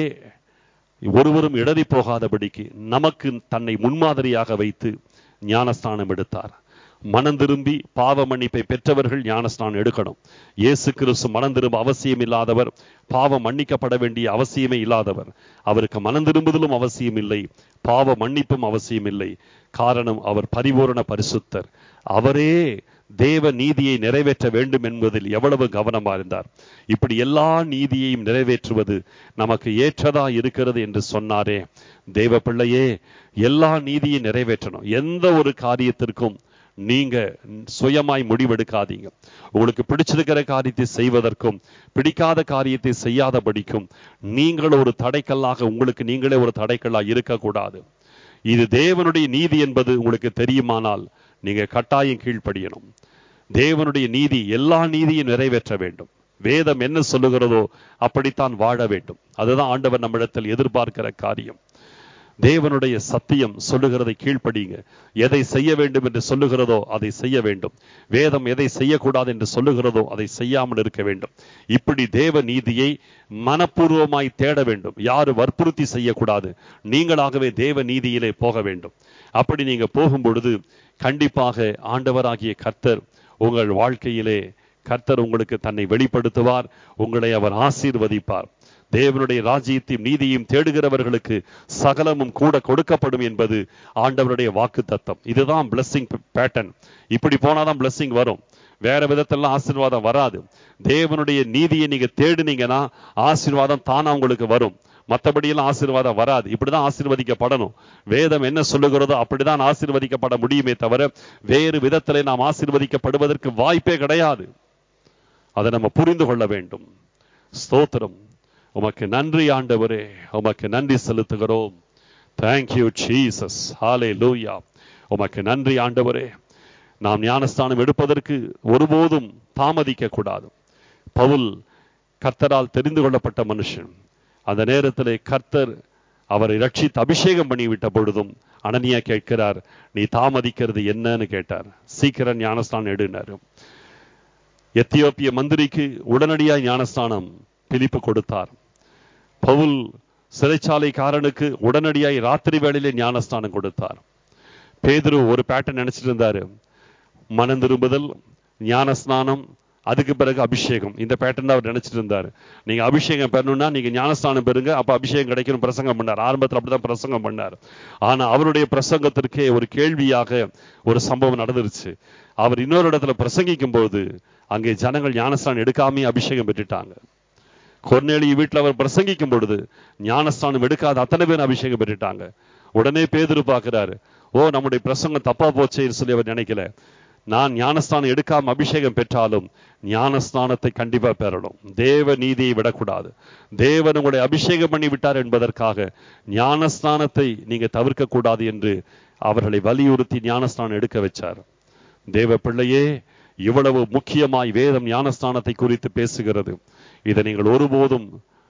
ஒருவரும் இடறி போகாதபடிக்கு நமக்கு தன்னை முன்மாதிரியாக வைத்து ஞானஸ்தானம் எடுத்தார் மனம் திரும்பி பாவ மன்னிப்பை பெற்றவர்கள் ஞானஸ்நானம் எடுக்கணும் இயேசு கிறிஸ்து மனம் திரும்ப அவசியம் இல்லாதவர் பாவம் மன்னிக்கப்பட வேண்டிய அவசியமே இல்லாதவர் அவருக்கு மனம் திரும்புதலும் அவசியம் இல்லை பாவ மன்னிப்பும் அவசியம் இல்லை காரணம் அவர் பரிபூரண பரிசுத்தர் அவரே தேவ நீதியை நிறைவேற்ற வேண்டும் என்பதில் எவ்வளவு கவனமா இருந்தார் இப்படி எல்லா நீதியையும் நிறைவேற்றுவது நமக்கு ஏற்றதா இருக்கிறது என்று சொன்னாரே தேவ பிள்ளையே எல்லா நீதியும் நிறைவேற்றணும் எந்த ஒரு காரியத்திற்கும் நீங்க சுயமாய் முடிவெடுக்காதீங்க உங்களுக்கு பிடிச்சிருக்கிற காரியத்தை செய்வதற்கும் பிடிக்காத காரியத்தை செய்யாதபடிக்கும் நீங்கள் ஒரு தடைக்கல்லாக உங்களுக்கு நீங்களே ஒரு தடைக்கல்லாக இருக்கக்கூடாது இது தேவனுடைய நீதி என்பது உங்களுக்கு தெரியுமானால் நீங்க கட்டாயம் கீழ்ப்படியணும் தேவனுடைய நீதி எல்லா நீதியும் நிறைவேற்ற வேண்டும் வேதம் என்ன சொல்லுகிறதோ அப்படித்தான் வாழ வேண்டும் அதுதான் ஆண்டவர் நம்மிடத்தில் எதிர்பார்க்கிற காரியம் தேவனுடைய சத்தியம் சொல்லுகிறதை கீழ்ப்படிங்க எதை செய்ய வேண்டும் என்று சொல்லுகிறதோ அதை செய்ய வேண்டும் வேதம் எதை செய்யக்கூடாது என்று சொல்லுகிறதோ அதை செய்யாமல் இருக்க வேண்டும் இப்படி தேவ நீதியை மனப்பூர்வமாய் தேட வேண்டும் யாரு வற்புறுத்தி செய்யக்கூடாது நீங்களாகவே தேவ நீதியிலே போக வேண்டும் அப்படி நீங்க போகும் பொழுது கண்டிப்பாக ஆண்டவராகிய கர்த்தர் உங்கள் வாழ்க்கையிலே கர்த்தர் உங்களுக்கு தன்னை வெளிப்படுத்துவார் உங்களை அவர் ஆசீர்வதிப்பார் தேவனுடைய ராஜ்யத்தையும் நீதியும் தேடுகிறவர்களுக்கு சகலமும் கூட கொடுக்கப்படும் என்பது ஆண்டவருடைய வாக்கு தத்தம் இதுதான் பிளஸ்ஸிங் பேட்டர்ன் இப்படி போனாதான் பிளஸ்ஸிங் வரும் வேற விதத்தெல்லாம் ஆசீர்வாதம் வராது தேவனுடைய நீதியை நீங்க தேடுனீங்கன்னா ஆசீர்வாதம் தானா உங்களுக்கு வரும் மற்றபடியெல்லாம் ஆசீர்வாதம் வராது இப்படிதான் ஆசீர்வதிக்கப்படணும் வேதம் என்ன சொல்லுகிறதோ அப்படிதான் ஆசீர்வதிக்கப்பட முடியுமே தவிர வேறு விதத்திலே நாம் ஆசீர்வதிக்கப்படுவதற்கு வாய்ப்பே கிடையாது அதை நம்ம புரிந்து கொள்ள வேண்டும் ஸ்தோத்திரம் உமக்கு நன்றி ஆண்டவரே உமக்கு நன்றி செலுத்துகிறோம் தேங்க்யூ ஜீசஸ் ஹாலே லூயா உமக்கு நன்றி ஆண்டவரே நாம் ஞானஸ்தானம் எடுப்பதற்கு ஒருபோதும் தாமதிக்க கூடாது பவுல் கர்த்தரால் தெரிந்து கொள்ளப்பட்ட மனுஷன் அந்த நேரத்திலே கர்த்தர் அவரை ரட்சித்து அபிஷேகம் பண்ணிவிட்ட பொழுதும் அனனியா கேட்கிறார் நீ தாமதிக்கிறது என்னன்னு கேட்டார் சீக்கிரம் ஞானஸ்தானம் எடுனார் எத்தியோப்பிய மந்திரிக்கு உடனடியாய் ஞானஸ்தானம் பிலிப்பு கொடுத்தார் பவுல் சிறைச்சாலைக்காரனுக்கு உடனடியாய் ராத்திரி வேளையிலே ஞானஸ்தானம் கொடுத்தார் பேதுரு ஒரு பேட்டர்ன் நினைச்சிட்டு இருந்தாரு மனம் திரும்புதல் ஞானஸ்நானம் அதுக்கு பிறகு அபிஷேகம் இந்த பேட்டர்ன் அவர் நினைச்சிட்டு இருந்தாரு நீங்க அபிஷேகம் பெறணும்னா நீங்க ஞானஸ்தானம் பெறுங்க அப்ப அபிஷேகம் கிடைக்கணும் பிரசங்கம் பண்ணார் ஆரம்பத்தில் அப்படிதான் பிரசங்கம் பண்ணார் ஆனா அவருடைய பிரசங்கத்திற்கே ஒரு கேள்வியாக ஒரு சம்பவம் நடந்துருச்சு அவர் இன்னொரு இடத்துல பிரசங்கிக்கும் போது அங்கே ஜனங்கள் ஞானஸ்தானம் எடுக்காமே அபிஷேகம் பெற்றுட்டாங்க கொர்நேலி வீட்டில் அவர் பிரசங்கிக்கும் பொழுது ஞானஸ்தானம் எடுக்காத அத்தனை பேர் அபிஷேகம் பெற்றுட்டாங்க உடனே பேதுரு பார்க்கிறாரு ஓ நம்முடைய பிரசங்கம் தப்பா போச்சேன்னு சொல்லி அவர் நினைக்கல நான் ஞானஸ்தானம் எடுக்காம அபிஷேகம் பெற்றாலும் ஞானஸ்தானத்தை கண்டிப்பா பெறணும் தேவ நீதியை விடக்கூடாது தேவன் உங்களை அபிஷேகம் பண்ணி விட்டார் என்பதற்காக ஞானஸ்தானத்தை நீங்க தவிர்க்க கூடாது என்று அவர்களை வலியுறுத்தி ஞானஸ்தானம் எடுக்க வச்சார் தேவ பிள்ளையே இவ்வளவு முக்கியமாய் வேதம் ஞானஸ்தானத்தை குறித்து பேசுகிறது இதை நீங்கள் ஒருபோதும்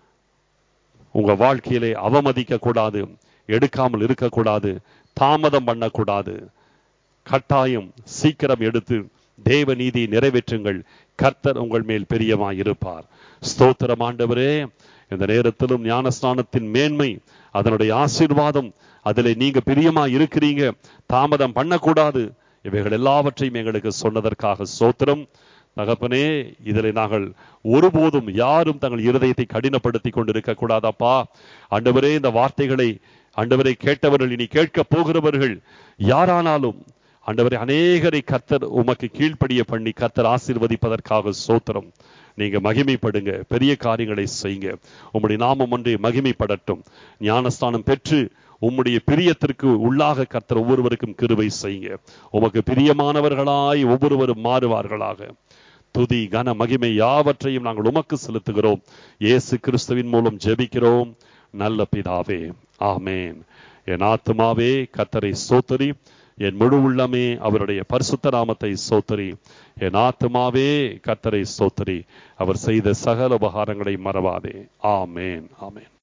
உங்க வாழ்க்கையிலே அவமதிக்க கூடாது எடுக்காமல் இருக்கக்கூடாது தாமதம் பண்ணக்கூடாது கட்டாயம் சீக்கிரம் எடுத்து தேவ நீதியை நிறைவேற்றுங்கள் கர்த்தர் உங்கள் மேல் பிரியமாய் இருப்பார் ஸ்தோத்திரம் ஆண்டவரே இந்த நேரத்திலும் ஞானஸ்நானத்தின் மேன்மை அதனுடைய ஆசீர்வாதம் அதில் நீங்க பிரியமா இருக்கிறீங்க தாமதம் பண்ணக்கூடாது இவைகள் எல்லாவற்றையும் எங்களுக்கு சொன்னதற்காக சோத்திரம் தகப்பனே இதில் நாங்கள் ஒருபோதும் யாரும் தங்கள் இருதயத்தை கடினப்படுத்தி கொண்டிருக்க கூடாதப்பா ஆண்டவரே இந்த வார்த்தைகளை ஆண்டவரை கேட்டவர்கள் இனி கேட்க போகிறவர்கள் யாரானாலும் ஆண்டவரை அநேகரை கத்தர் உமக்கு கீழ்ப்படிய பண்ணி கத்தர் ஆசீர்வதிப்பதற்காக சோத்திரம் நீங்க மகிமைப்படுங்க பெரிய காரியங்களை செய்யுங்க உம்முடைய நாமம் ஒன்றே மகிமைப்படட்டும் ஞானஸ்தானம் பெற்று உம்முடைய பிரியத்திற்கு உள்ளாக கர்த்தர் ஒவ்வொருவருக்கும் கிருபை செய்யுங்க உமக்கு பிரியமானவர்களாய் ஒவ்வொருவரும் மாறுவார்களாக துதி கன மகிமை யாவற்றையும் நாங்கள் உமக்கு செலுத்துகிறோம் இயேசு கிறிஸ்துவின் மூலம் ஜெபிக்கிறோம் நல்ல பிதாவே ஆமேன் என் ஆத்துமாவே கத்தரை சோத்தரி என் முழு உள்ளமே அவருடைய பரிசுத்த நாமத்தை சோத்தரி என் ஆத்துமாவே கத்தரை சோத்தரி அவர் செய்த சகல உபகாரங்களை மறவாதே ஆமேன் ஆமேன்